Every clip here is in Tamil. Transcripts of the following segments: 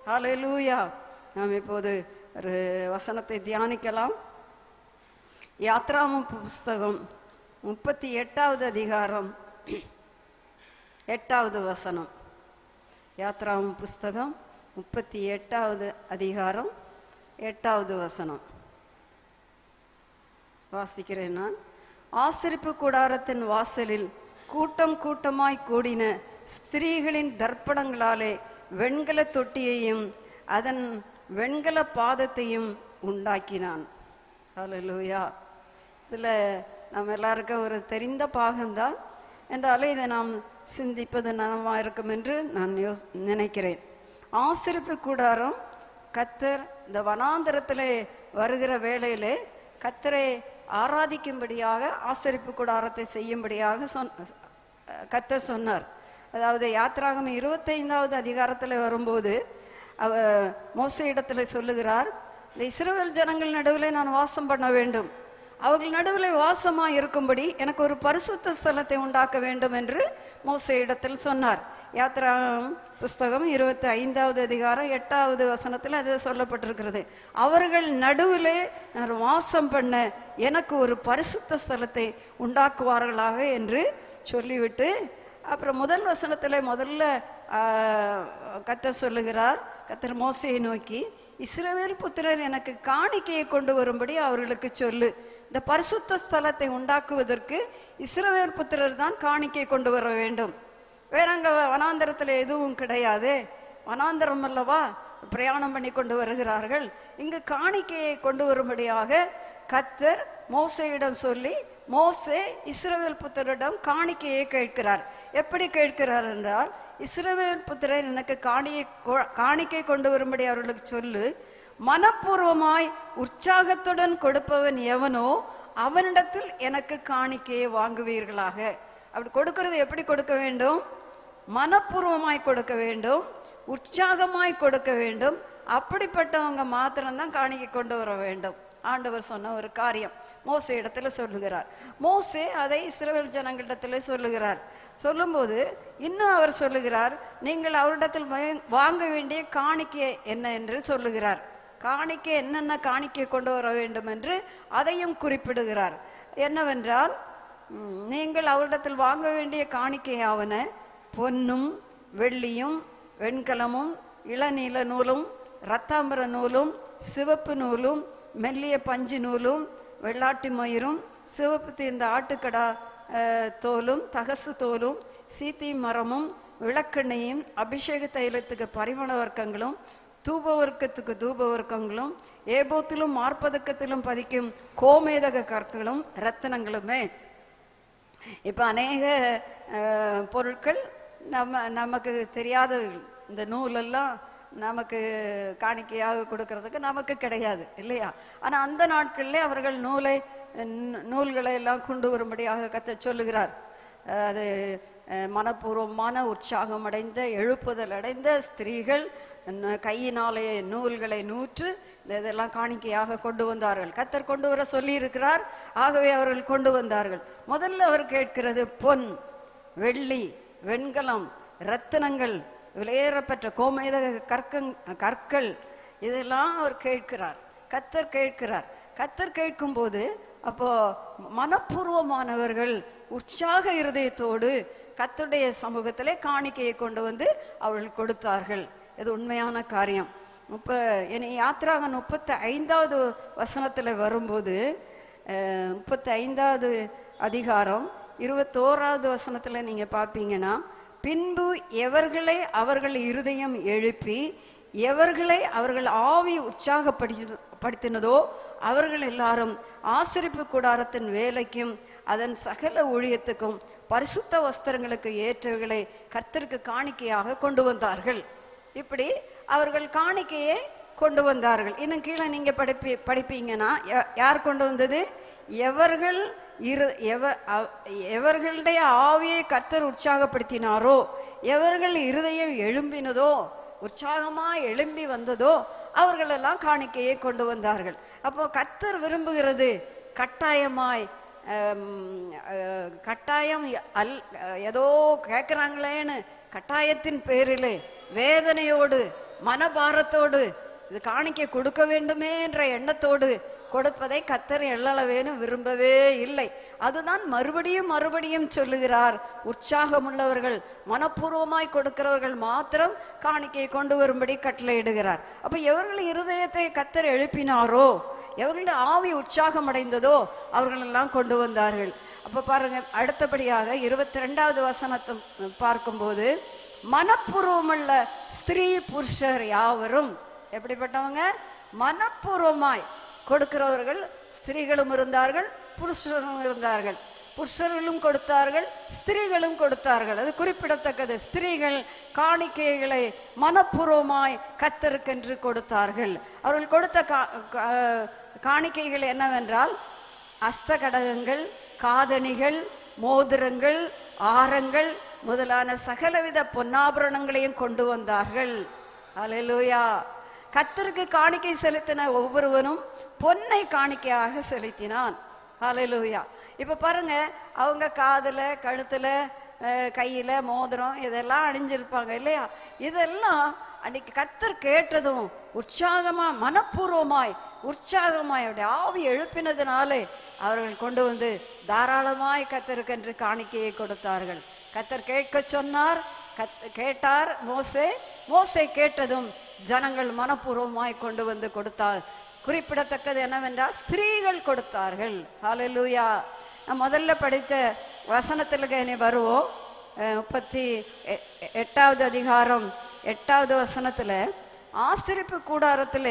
ஹalleluya நாம் இப்போது ஒரு வசனத்தை தியானிக்கலாம் யாத்ராம புஸ்தகம் முப்பத்தி எட்டாவது அதிகாரம் எட்டாவது வசனம் யாத்ராம புஸ்தகம் முப்பத்தி எட்டாவது அதிகாரம் எட்டாவது வசனம் வாசிக்கிறேன் நான் ஆசிரிப்பு கூடாரத்தின் வாசலில் கூட்டம் கூட்டமாய் கூடின ஸ்திரீகளின் தர்ப்பணங்களாலே வெண்கல தொட்டியையும் அதன் வெண்கல பாதத்தையும் உண்டாக்கினான் ஹalleluya இதில் நம்ம எல்லாருக்கும் ஒரு தெரிந்த பாகம்தான் என்றாலும் இதை நாம் சிந்திப்பது நலமாக இருக்கும் என்று நான் யோஸ் நினைக்கிறேன் ஆசிரிப்பு கூடாரம் கத்தர் இந்த வனாந்தரத்திலே வருகிற வேளையிலே கத்தரை ஆராதிக்கும்படியாக ஆசரிப்பு கூடாரத்தை செய்யும்படியாக சொன் கத்தர் சொன்னார் அதாவது யாத்ராகம் இருபத்தைந்தாவது அதிகாரத்தில் வரும்போது அவ மோச இடத்துல சொல்லுகிறார் இந்த இஸ்ரவேல் ஜனங்கள் நடுவில் நான் வாசம் பண்ண வேண்டும் அவர்கள் நடுவில் வாசமாக இருக்கும்படி எனக்கு ஒரு பரிசுத்த ஸ்தலத்தை உண்டாக்க வேண்டும் என்று மோச இடத்தில் சொன்னார் யாத்ராகம் புஸ்தகம் இருபத்தி ஐந்தாவது அதிகாரம் எட்டாவது வசனத்தில் அது சொல்லப்பட்டிருக்கிறது அவர்கள் நடுவிலே நான் வாசம் பண்ண எனக்கு ஒரு பரிசுத்த ஸ்தலத்தை உண்டாக்குவார்களாக என்று சொல்லிவிட்டு அப்புறம் முதல் வசனத்தில் முதல்ல கத்தர் சொல்லுகிறார் கத்தர் மோசையை நோக்கி இஸ்ரவேல் புத்திரர் எனக்கு காணிக்கையை கொண்டு வரும்படி அவர்களுக்கு சொல்லு இந்த பரிசுத்த ஸ்தலத்தை உண்டாக்குவதற்கு இஸ்ரவேல் புத்திரர் தான் காணிக்கை கொண்டு வர வேண்டும் வேற அங்க வனாந்தரத்துல எதுவும் கிடையாது வனாந்தரம் அல்லவா பிரயாணம் பண்ணி கொண்டு வருகிறார்கள் இங்கு காணிக்கையை கொண்டு வரும்படியாக கத்தர் மோசையிடம் சொல்லி மோசே இஸ்ரவேல் புத்திரிடம் காணிக்கையை கேட்கிறார் எப்படி கேட்கிறார் என்றால் இஸ்ரவேல் புத்திரர் எனக்கு காணியை காணிக்கை கொண்டு வரும்படி அவர்களுக்கு சொல்லு மனப்பூர்வமாய் உற்சாகத்துடன் கொடுப்பவன் எவனோ அவனிடத்தில் எனக்கு காணிக்கையை வாங்குவீர்களாக அப்படி கொடுக்கிறது எப்படி கொடுக்க வேண்டும் மனப்பூர்வமாய் கொடுக்க வேண்டும் உற்சாகமாய் கொடுக்க வேண்டும் அப்படிப்பட்டவங்க மாத்திரம்தான் காணிக்கை கொண்டு வர வேண்டும் ஆண்டவர் சொன்ன ஒரு காரியம் மோசே இடத்துல சொல்லுகிறார் மோசே அதை இஸ்ரவேல் ஜனங்களிடத்துல சொல்லுகிறார் சொல்லும்போது இன்னும் அவர் சொல்லுகிறார் நீங்கள் அவரிடத்தில் வாங்க வேண்டிய காணிக்கை என்ன என்று சொல்லுகிறார் காணிக்கை என்னென்ன காணிக்கை கொண்டு வர வேண்டும் என்று அதையும் குறிப்பிடுகிறார் என்னவென்றால் நீங்கள் அவரிடத்தில் வாங்க வேண்டிய காணிக்கையாவன பொன்னும் வெள்ளியும் வெண்கலமும் இளநீல நூலும் ரத்தாம்பர நூலும் சிவப்பு நூலும் மெல்லிய பஞ்சு நூலும் வெள்ளாட்டு மயிரும் சிவப்பு தீர்ந்த ஆட்டுக்கடா தோலும் தகசு தோலும் சீத்தி மரமும் விளக்கெண்ணையும் அபிஷேக தைலத்துக்கு பரிமண வர்க்கங்களும் தூப வர்க்கத்துக்கு தூப வர்க்கங்களும் ஏபோத்திலும் மார்பதக்கத்திலும் பதிக்கும் கோமேதக கற்களும் ரத்தனங்களுமே இப்போ அநேக பொருட்கள் நம்ம நமக்கு தெரியாத இந்த நூலெல்லாம் நமக்கு காணிக்கையாக கொடுக்கறதுக்கு நமக்கு கிடையாது இல்லையா ஆனால் அந்த நாட்களிலே அவர்கள் நூலை நூல்களை எல்லாம் கொண்டு வரும்படியாக கத்த சொல்லுகிறார் அது மனப்பூர்வமான உற்சாகம் அடைந்த எழுப்புதல் அடைந்த ஸ்திரீகள் கையினாலே நூல்களை நூற்று இதெல்லாம் காணிக்கையாக கொண்டு வந்தார்கள் கத்தர் கொண்டு வர சொல்லி இருக்கிறார் ஆகவே அவர்கள் கொண்டு வந்தார்கள் முதல்ல அவர் கேட்கிறது பொன் வெள்ளி வெண்கலம் ரத்தினங்கள் விலையேறப்பெற்ற கோமேதக கற்கங் கற்கள் இதெல்லாம் அவர் கேட்கிறார் கத்தர் கேட்கிறார் கத்தர் கேட்கும்போது அப்போ மனப்பூர்வமானவர்கள் உற்சாக இருதயத்தோடு கத்தருடைய சமூகத்திலே காணிக்கையை கொண்டு வந்து அவர்கள் கொடுத்தார்கள் இது உண்மையான காரியம் முப்ப இனி யாத்திராக முப்பத்தி ஐந்தாவது வசனத்தில் வரும்போது முப்பத்தி ஐந்தாவது அதிகாரம் இருபத்தோராவது வசனத்தில் நீங்கள் பார்ப்பீங்கன்னா பின்பு எவர்களை அவர்கள் இருதயம் எழுப்பி எவர்களை அவர்கள் ஆவி உற்சாகப்படுத்தி படுத்தினதோ அவர்கள் எல்லாரும் ஆசிரிப்பு கூடாரத்தின் வேலைக்கும் அதன் சகல ஊழியத்துக்கும் பரிசுத்த வஸ்திரங்களுக்கு ஏற்றவைகளை கர்த்தருக்கு காணிக்கையாக கொண்டு வந்தார்கள் இப்படி அவர்கள் காணிக்கையை கொண்டு வந்தார்கள் இன்னும் கீழே நீங்க படிப்பி படிப்பீங்கன்னா யார் கொண்டு வந்தது எவர்கள் இரு எவ எவர்களுடைய ஆவியை கர்த்தர் உற்சாகப்படுத்தினாரோ எவர்கள் இருதயம் எழும்பினதோ உற்சாகமா எழும்பி வந்ததோ அவர்களெல்லாம் காணிக்கையை கொண்டு வந்தார்கள் அப்போ கர்த்தர் விரும்புகிறது கட்டாயமாய் கட்டாயம் அல் ஏதோ கேட்குறாங்களேன்னு கட்டாயத்தின் பேரிலே வேதனையோடு மனபாரத்தோடு இது காணிக்கை கொடுக்க வேண்டுமே என்ற எண்ணத்தோடு கொடுப்பதை கத்தர் எள்ளளவேனும் விரும்பவே இல்லை அதுதான் மறுபடியும் மறுபடியும் சொல்லுகிறார் உற்சாகமுள்ளவர்கள் மனப்பூர்வமாய் கொடுக்கிறவர்கள் மாத்திரம் காணிக்கையை கொண்டு வரும்படி கட்டளையிடுகிறார் அப்ப எவர்கள் இருதயத்தை கத்தர் எழுப்பினாரோ எவர்களுடைய ஆவி உற்சாகம் அடைந்ததோ அவர்கள் எல்லாம் கொண்டு வந்தார்கள் அப்ப பாருங்க அடுத்தபடியாக இருபத்தி ரெண்டாவது வசனத்தை பார்க்கும்போது மனப்பூர்வமுள்ள ஸ்திரீ புருஷர் யாவரும் எப்படிப்பட்டவங்க மனப்பூர்வமாய் கொடுக்கிறவர்கள் ஸ்திரீகளும் இருந்தார்கள் புருஷரும் இருந்தார்கள் புருஷர்களும் கொடுத்தார்கள் ஸ்திரீகளும் கொடுத்தார்கள் அது குறிப்பிடத்தக்கது ஸ்திரீகள் காணிக்கைகளை மனப்பூர்வமாய் கத்தருக்கென்று கொடுத்தார்கள் அவர்கள் கொடுத்த கா- கா- காணிக்கைகள் என்னவென்றால் அஸ்தகடகங்கள் காதணிகள் மோதிரங்கள் ஆரங்கள் முதலான சகலவித பொன்னாபரணங்களையும் கொண்டு வந்தார்கள் அல்லேலூயா கத்தருக்கு காணிக்கை செலுத்தின ஒவ்வொருவனும் பொன்னை காணிக்கையாக செலுத்தினான் ஹalleluya இப்ப பாருங்க அவங்க காதுல கழுத்துல அஹ், கையில மோதிரம் இதெல்லாம் அணிஞ்சிருப்பாங்க இல்லையா இதெல்லாம் அன்னைக்கு கத்தர் கேட்டதும் உற்சாகமா மனப்பூர்வமாய் உற்சாகமாய் அவருடைய ஆவி எழுப்பினதுனாலே அவர்கள் கொண்டு வந்து தாராளமாய் கத்தருக்கென்று காணிக்கையை கொடுத்தார்கள் கத்தர் கேட்க சொன்னார் கத் கேட்டார் மோசே மோசே கேட்டதும் ஜனங்கள் மனப்பூர்வமாய் கொண்டு வந்து கொடுத்தார் குறிப்பிடத்தக்கது என்னவென்றால் ஸ்திரீகள் கொடுத்தார்கள் ஹalleluya நான் முதல்ல படித்த வசனத்திலுக்கு இனி வருவோம் அஹ் முப்பத்தி எ- எட்டாவது அதிகாரம் எட்டாவது வசனத்துல ஆசிரிப்பு கூடாரத்திலே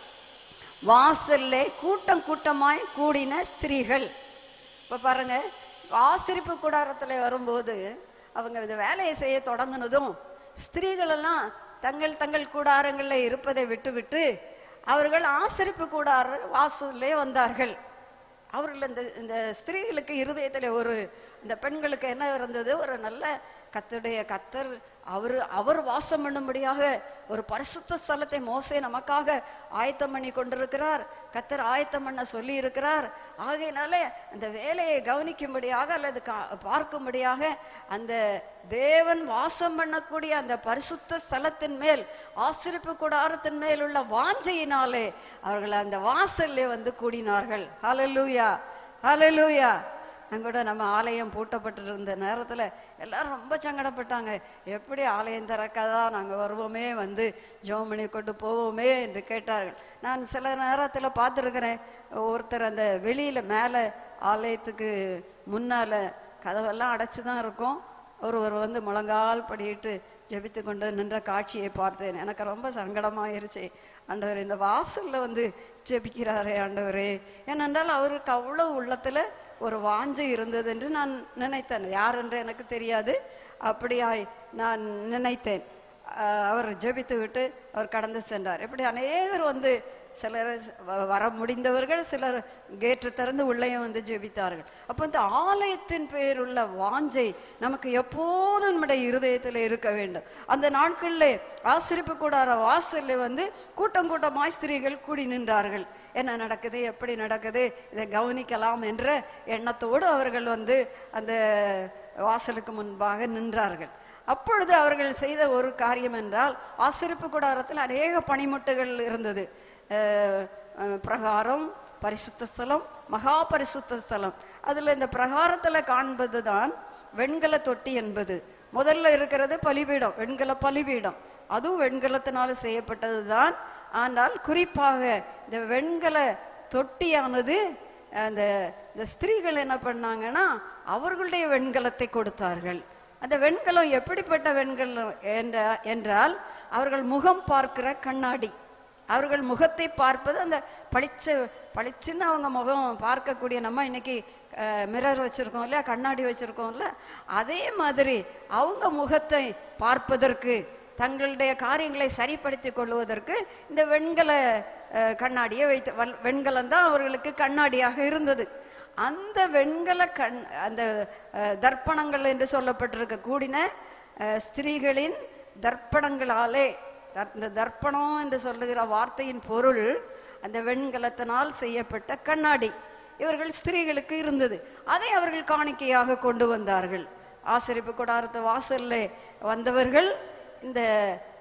வாசல்ல கூட்டம் கூட்டமாய் கூடின ஸ்திரீகள் இப்ப பாருங்க ஆசிரிப்பு கூடாரத்துல வரும்போது அவங்க இந்த வேலையை செய்ய தொடங்கினதும் ஸ்திரீகள் எல்லாம் தங்கள் தங்கள் கூடாரங்கள்ல இருப்பதை விட்டுவிட்டு அவர்கள் ஆசிரிப்பு கூடார வாசல்லே வந்தார்கள் அவர்கள் இந்த இந்த ஸ்திரீகளுக்கு இருதயத்துல ஒரு இந்த பெண்களுக்கு என்ன இருந்தது ஒரு நல்ல கத்தருடைய கத்தர் அவர் அவர் வாசம் பண்ணும்படியாக ஒரு பரிசுத்த ஸ்தலத்தை மோசே நமக்காக ஆயத்தம் பண்ணி கொண்டிருக்கிறார் கத்தர் ஆயத்தம் பண்ண சொல்லி இருக்கிறார் ஆகையினால அந்த வேலையை கவனிக்கும்படியாக அல்லது கா- பார்க்கும்படியாக அந்த தேவன் வாசம் பண்ணக்கூடிய அந்த பரிசுத்த ஸ்தலத்தின் மேல் ஆசிரிப்பு கூடாரத்தின் மேல் உள்ள வாஞ்சையினாலே அவர்கள் அந்த வாசல்ல வந்து கூடினார்கள் ஹalleluya ஹalleluya நான் கூட நம்ம ஆலயம் பூட்டப்பட்டிருந்த நேரத்துல எல்லாரும் ரொம்ப சங்கடப்பட்டாங்க எப்படி ஆலயம் திறக்காதா நாங்க வருவோமே வந்து ஜெபம் பண்ணி கொண்டு போவோமே என்று கேட்டார்கள் நான் சில நேரத்துல பார்த்துருக்கிறேன் ஒருத்தர் அந்த வெளியில மேலே ஆலயத்துக்கு முன்னால கதவெல்லாம் அடைச்சு தான் இருக்கும் ஒருவர் வந்து முழங்கால் படியிட்டு ஜெபித்து கொண்டு நின்ற காட்சியை பார்த்தேன் எனக்கு ரொம்ப சங்கடமாயிருச்சு ஆண்டவர் இந்த வாசல்ல வந்து ஜெபிக்கிறாரே ஆண்டவரே ஏனென்றால் அவருக்கு அவ்வளவு உள்ளத்துல ஒரு வாஞ்சை இருந்தது என்று நான் நினைத்தேன் யார் என்று எனக்கு தெரியாது அப்படியாய் நான் நினைத்தேன் ஆஹ் அவர் ஜெபித்து விட்டு அவர் கடந்து சென்றார் இப்படி அநேகர் வந்து சிலர் வ- வர முடிந்தவர்கள் சிலர் கேட்டு திறந்து உள்ளேயும் வந்து ஜெபித்தார்கள் அப்போ இந்த ஆலயத்தின் பேருள்ள வாஞ்சை நமக்கு எப்போதும் நம்முடைய இருதயத்தில் இருக்க வேண்டும் அந்த நாட்களிலே ஆசிரிப்பு கூடார வாசல்ல வந்து கூட்டம் கூட்டமாய் ஸ்திரீகள் கூடி நின்றார்கள் என்ன நடக்குது எப்படி நடக்குது இதை கவனிக்கலாம் என்ற எண்ணத்தோடு அவர்கள் வந்து அந்த வாசலுக்கு முன்பாக நின்றார்கள் அப்பொழுது அவர்கள் செய்த ஒரு காரியம் என்றால் ஆசிரிப்பு கூடாரத்தில் அநேக பனிமுட்டுகள் இருந்தது அஹ், அஹ், பிரகாரம் பரிசுத்த ஸ்தலம் மகா பரிசுத்த ஸ்தலம் அதுல இந்த பிரகாரத்துல காண்பது தான் வெண்கல தொட்டி என்பது முதல்ல இருக்கிறது பலிபீடம் வெண்கல பலிபீடம் அதுவும் வெண்கலத்தினால செய்யப்பட்டது தான் ஆனால் குறிப்பாக இந்த வெண்கல தொட்டியானது அந்த இந்த ஸ்திரீகள் என்ன பண்ணாங்கன்னா அவர்களுடைய வெண்கலத்தை கொடுத்தார்கள் அந்த வெண்கலம் எப்படிப்பட்ட வெண்கலம் என்ற என்றால் அவர்கள் முகம் பார்க்கிற கண்ணாடி அவர்கள் முகத்தை பார்ப்பது அந்த பளிச்ச பளிச்சுன்னு அவங்க முகம் பார்க்கக்கூடிய நம்ம இன்னைக்கு மிரர் வச்சிருக்கோம் இல்லையா கண்ணாடி வச்சிருக்கோம்ல அதே மாதிரி அவங்க முகத்தை பார்ப்பதற்கு தங்களுடைய காரியங்களை சரிப்படுத்திக் கொள்வதற்கு இந்த வெண்கல அஹ், கண்ணாடியை வைத்து வல்- வெண்கலம் தான் அவர்களுக்கு கண்ணாடியாக இருந்தது அந்த வெண்கல கண் அந்த அஹ், தர்ப்பணங்கள் என்று சொல்லப்பட்டிருக்க கூடின அஹ், ஸ்திரீகளின் தர்ப்பணங்களாலே தர்- இந்த தர்ப்பணம் என்று சொல்லுகிற வார்த்தையின் பொருள் அந்த வெண்கலத்தினால் செய்யப்பட்ட கண்ணாடி இவர்கள் ஸ்திரீகளுக்கு இருந்தது அதை அவர்கள் காணிக்கையாக கொண்டு வந்தார்கள் ஆசிரிப்பு கூடாரத்து வாசல்ல வந்தவர்கள் இந்த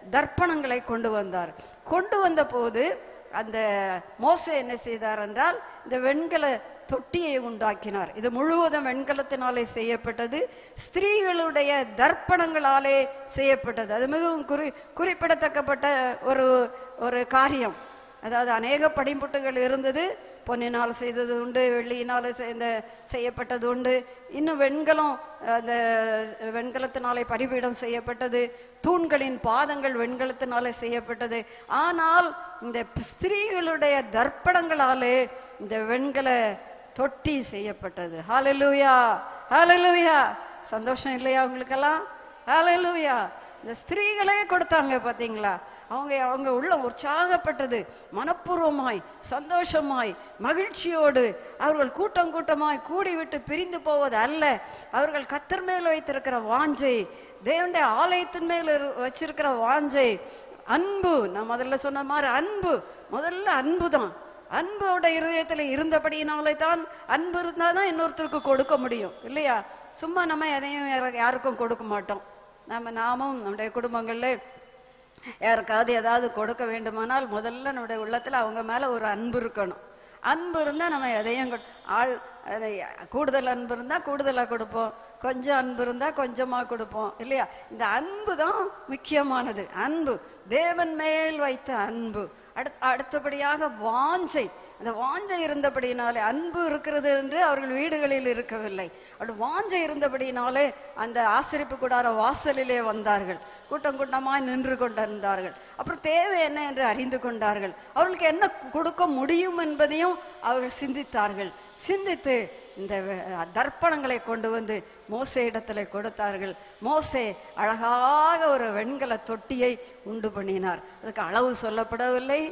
தர்ப்பணங்களை கொண்டு வந்தார் கொண்டு வந்த போது அந்த மோசே என்ன செய்தார் என்றால் இந்த வெண்கல தொட்டியை உண்டாக்கினார் இது முழுவதும் வெண்கலத்தினாலே செய்யப்பட்டது ஸ்திரீகளுடைய தர்ப்பணங்களாலே செய்யப்பட்டது அது மிகவும் குறி குறிப்பிடத்தக்கப்பட்ட ஒரு ஒரு காரியம் அதாவது அநேக படிம்புட்டுகள் இருந்தது பொன்னினால் செய்தது உண்டு வெள்ளியினால் செய்த செய்யப்பட்டது உண்டு இன்னும் வெண்கலம் அந்த வெண்கலத்தினாலே பரிபீடம் செய்யப்பட்டது தூண்களின் பாதங்கள் வெண்கலத்தினாலே செய்யப்பட்டது ஆனால் இந்த ஸ்திரீகளுடைய தர்ப்பணங்களாலே இந்த வெண்கல தொட்டி செய்யப்பட்டது ஹalleluya ஹalleluya சந்தோஷம் இல்லையா உங்களுக்கெல்லாம் ஹalleluya இந்த ஸ்திரீகளே கொடுத்தாங்க பாத்தீங்களா அவங்க அவங்க உள்ள உற்சாகப்பட்டது மனப்பூர்வமாய் சந்தோஷமாய் மகிழ்ச்சியோடு அவர்கள் கூட்டம் கூட்டமாய் கூடிவிட்டு பிரிந்து போவது அல்ல அவர்கள் கத்தர் மேல் வைத்திருக்கிற வாஞ்சை தேவனுடைய ஆலயத்தின் மேல் இரு- வச்சிருக்கிற வாஞ்சை அன்பு நான் முதல்ல சொன்ன மாதிரி அன்பு முதல்ல அன்பு தான் அன்போட இருதயத்துல இருந்தபடியினாலே தான் அன்பு இருந்தால் தான் இன்னொருத்தருக்கு கொடுக்க முடியும் இல்லையா சும்மா நம்ம எதையும் யார- யாருக்கும் கொடுக்க மாட்டோம் நம்ம நாமும் நம்முடைய குடும்பங்கள்ல யாருக்காவது ஏதாவது கொடுக்க வேண்டுமானால் முதல்ல நம்முடைய உள்ளத்துல அவங்க மேல ஒரு அன்பு இருக்கணும் அன்பு இருந்தா நம்ம எதையும் கொடு- ஆள் அதை கூடுதல் அன்பு இருந்தா கூடுதலா கொடுப்போம் கொஞ்சம் அன்பு இருந்தா கொஞ்சமா கொடுப்போம் இல்லையா இந்த அன்பு தான் முக்கியமானது அன்பு தேவன் மேல் வைத்த அன்பு அடுத் அடுத்தபடியாக வாஞ்சை அந்த வாஞ்சை இருந்தபடியினாலே அன்பு இருக்கிறது என்று அவர்கள் வீடுகளில் இருக்கவில்லை அப்படி வாஞ்சை இருந்தபடியினாலே அந்த ஆசிரிப்பு கூடார வாசலிலே வந்தார்கள் கூட்டம் கூட்டமாய் நின்று கொண்டிருந்தார்கள் அப்புறம் தேவை என்ன என்று அறிந்து கொண்டார்கள் அவர்களுக்கு என்ன கொடுக்க முடியும் என்பதையும் அவர்கள் சிந்தித்தார்கள் சிந்தித்து இந்த வெ- தர்ப்பணங்களை கொண்டு வந்து மோசே இடத்துல கொடுத்தார்கள் மோசே அழகாக ஒரு வெண்கல தொட்டியை உண்டு பண்ணினார் அதுக்கு அளவு சொல்லப்படவில்லை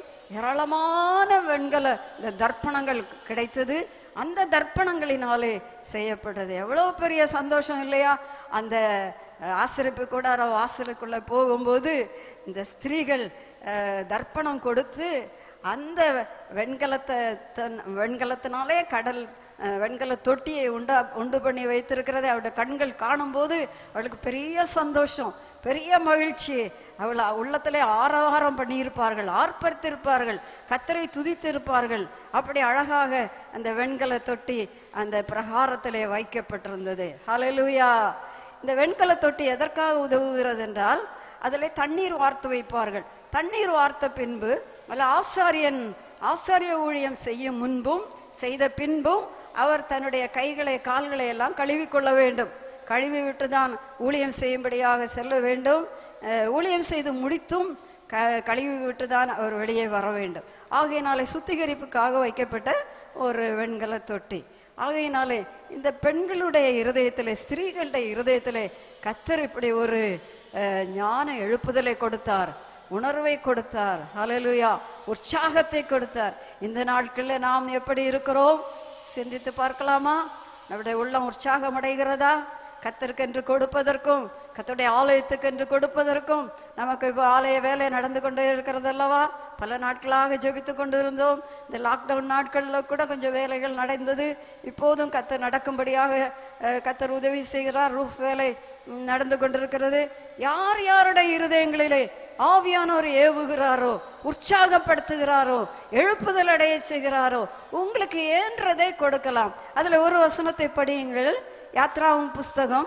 ஏராளமான வெண்கல இந்த தர்ப்பணங்கள் கிடைத்தது அந்த தர்ப்பணங்களினாலே செய்யப்பட்டது எவ்வளவு பெரிய சந்தோஷம் இல்லையா அந்த அஹ், ஆசிரிப்பு கூடார வாசலுக்குள்ள போகும்போது இந்த ஸ்திரீகள் அஹ், தர்ப்பணம் கொடுத்து அந்த வெண்கலத்தை தன்- வெண்கலத்தினாலே கடல் அஹ், வெண்கல தொட்டியை உண்டா உண்டு பண்ணி வைத்திருக்கிறதை அவருடைய கண்கள் காணும்போது அவளுக்கு பெரிய சந்தோஷம் பெரிய மகிழ்ச்சி அவள் உள்ளத்திலே ஆரவாரம் பண்ணியிருப்பார்கள் ஆர்ப்பரித்திருப்பார்கள் கத்தரை துதித்திருப்பார்கள் அப்படி அழகாக அந்த வெண்கல தொட்டி அந்த பிரகாரத்திலே வைக்கப்பட்டிருந்தது ஹalleluya இந்த வெண்கல தொட்டி எதற்காக உதவுகிறது என்றால் அதில் தண்ணீர் வார்த்து வைப்பார்கள் தண்ணீர் வார்த்த பின்பு அல்ல ஆசாரியன் ஆசாரிய ஊழியம் செய்யும் முன்பும் செய்த பின்பும் அவர் தன்னுடைய கைகளை கால்களை எல்லாம் கழுவிக்கொள்ள வேண்டும் கழுவி விட்டு தான் ஊழியம் செய்யும்படியாக செல்ல வேண்டும் அஹ், ஊழியம் செய்து முடித்தும் க கழுவி விட்டு தான் அவர் வெளியே வர வேண்டும் ஆகையினாலே சுத்திகரிப்புக்காக வைக்கப்பட்ட ஒரு வெண்கல தொட்டி ஆகையினாலே இந்த பெண்களுடைய இருதயத்திலே ஸ்திரீகளுடைய இருதயத்திலே கத்தர் இப்படி ஒரு அஹ், ஞான எழுப்புதலை கொடுத்தார் உணர்வை கொடுத்தார் ஹalleluya உற்சாகத்தை கொடுத்தார் இந்த நாட்களில் நாம் எப்படி இருக்கிறோம் சிந்தித்து பார்க்கலாமா நம்முடைய உள்ளம் உற்சாகம் அடைகிறதா கத்தருக்கென்று கொடுப்பதற்கும் கத்தருடைய ஆலயத்துக்கென்று கொடுப்பதற்கும் நமக்கு இப்போ ஆலய வேலை நடந்து கொண்டே இருக்கிறது அல்லவா பல நாட்களாக ஜெபித்து கொண்டிருந்தோம் இந்த லாக்டவுன் நாட்களில் கூட கொஞ்சம் வேலைகள் நடந்தது இப்போதும் கத்தர் நடக்கும்படியாக அஹ், கத்தர் உதவி செய்கிறார் ரூஃப் வேலை ம், நடந்து கொண்டிருக்கிறது யார் யாருடைய இருதயங்களிலே ஆவியானவர் ஏவுகிறாரோ உற்சாகப்படுத்துகிறாரோ எழுப்புதல் அடைய செய்கிறாரோ உங்களுக்கு ஏன்றதை கொடுக்கலாம் அதுல ஒரு வசனத்தை படியுங்கள் யாத்ராவும் புஸ்தகம்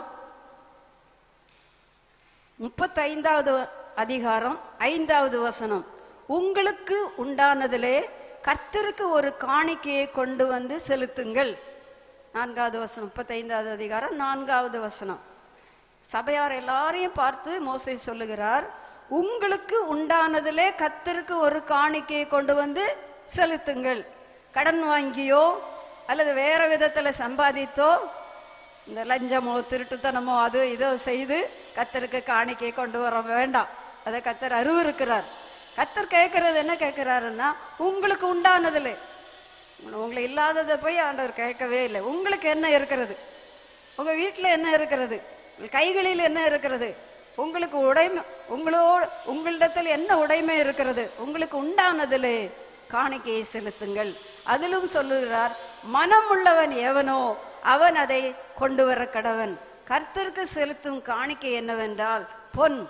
முப்பத்தைந்தாவது அதிகாரம் ஐந்தாவது வசனம் உங்களுக்கு உண்டானதிலே கர்த்தருக்கு ஒரு காணிக்கையை கொண்டு வந்து செலுத்துங்கள் நான்காவது வசனம் முப்பத்தைந்தாவது அதிகாரம் நான்காவது வசனம் சபையார் எல்லாரையும் பார்த்து மோசே சொல்லுகிறார் உங்களுக்கு உண்டானதிலே கர்த்தருக்கு ஒரு காணிக்கையை கொண்டு வந்து செலுத்துங்கள் கடன் வாங்கியோ அல்லது வேற விதத்துல சம்பாதித்தோ இந்த லஞ்சமோ திருட்டுத்தனமோ அது இதோ செய்து கத்தருக்கு காணிக்கை கொண்டு வர வேண்டாம் அதை கத்தர் அருவருக்கிறார் கத்தர் கேட்கறது என்ன கேட்கிறாருன்னா உங்களுக்கு உண்டானதுல உங்களை இல்லாததை போய் ஆண்டவர் கேட்கவே இல்லை உங்களுக்கு என்ன இருக்கிறது உங்க வீட்டுல என்ன இருக்கிறது உங்கள் கைகளில் என்ன இருக்கிறது உங்களுக்கு உடைமை உங்களோட உங்களிடத்தில் என்ன உடைமை இருக்கிறது உங்களுக்கு உண்டானதிலே காணிக்கையை செலுத்துங்கள் அதிலும் சொல்லுகிறார் மனம் உள்ளவன் எவனோ அவன் அதை கொண்டு வர கடவன் கர்த்தருக்கு செலுத்தும் காணிக்கை என்னவென்றால் பொன்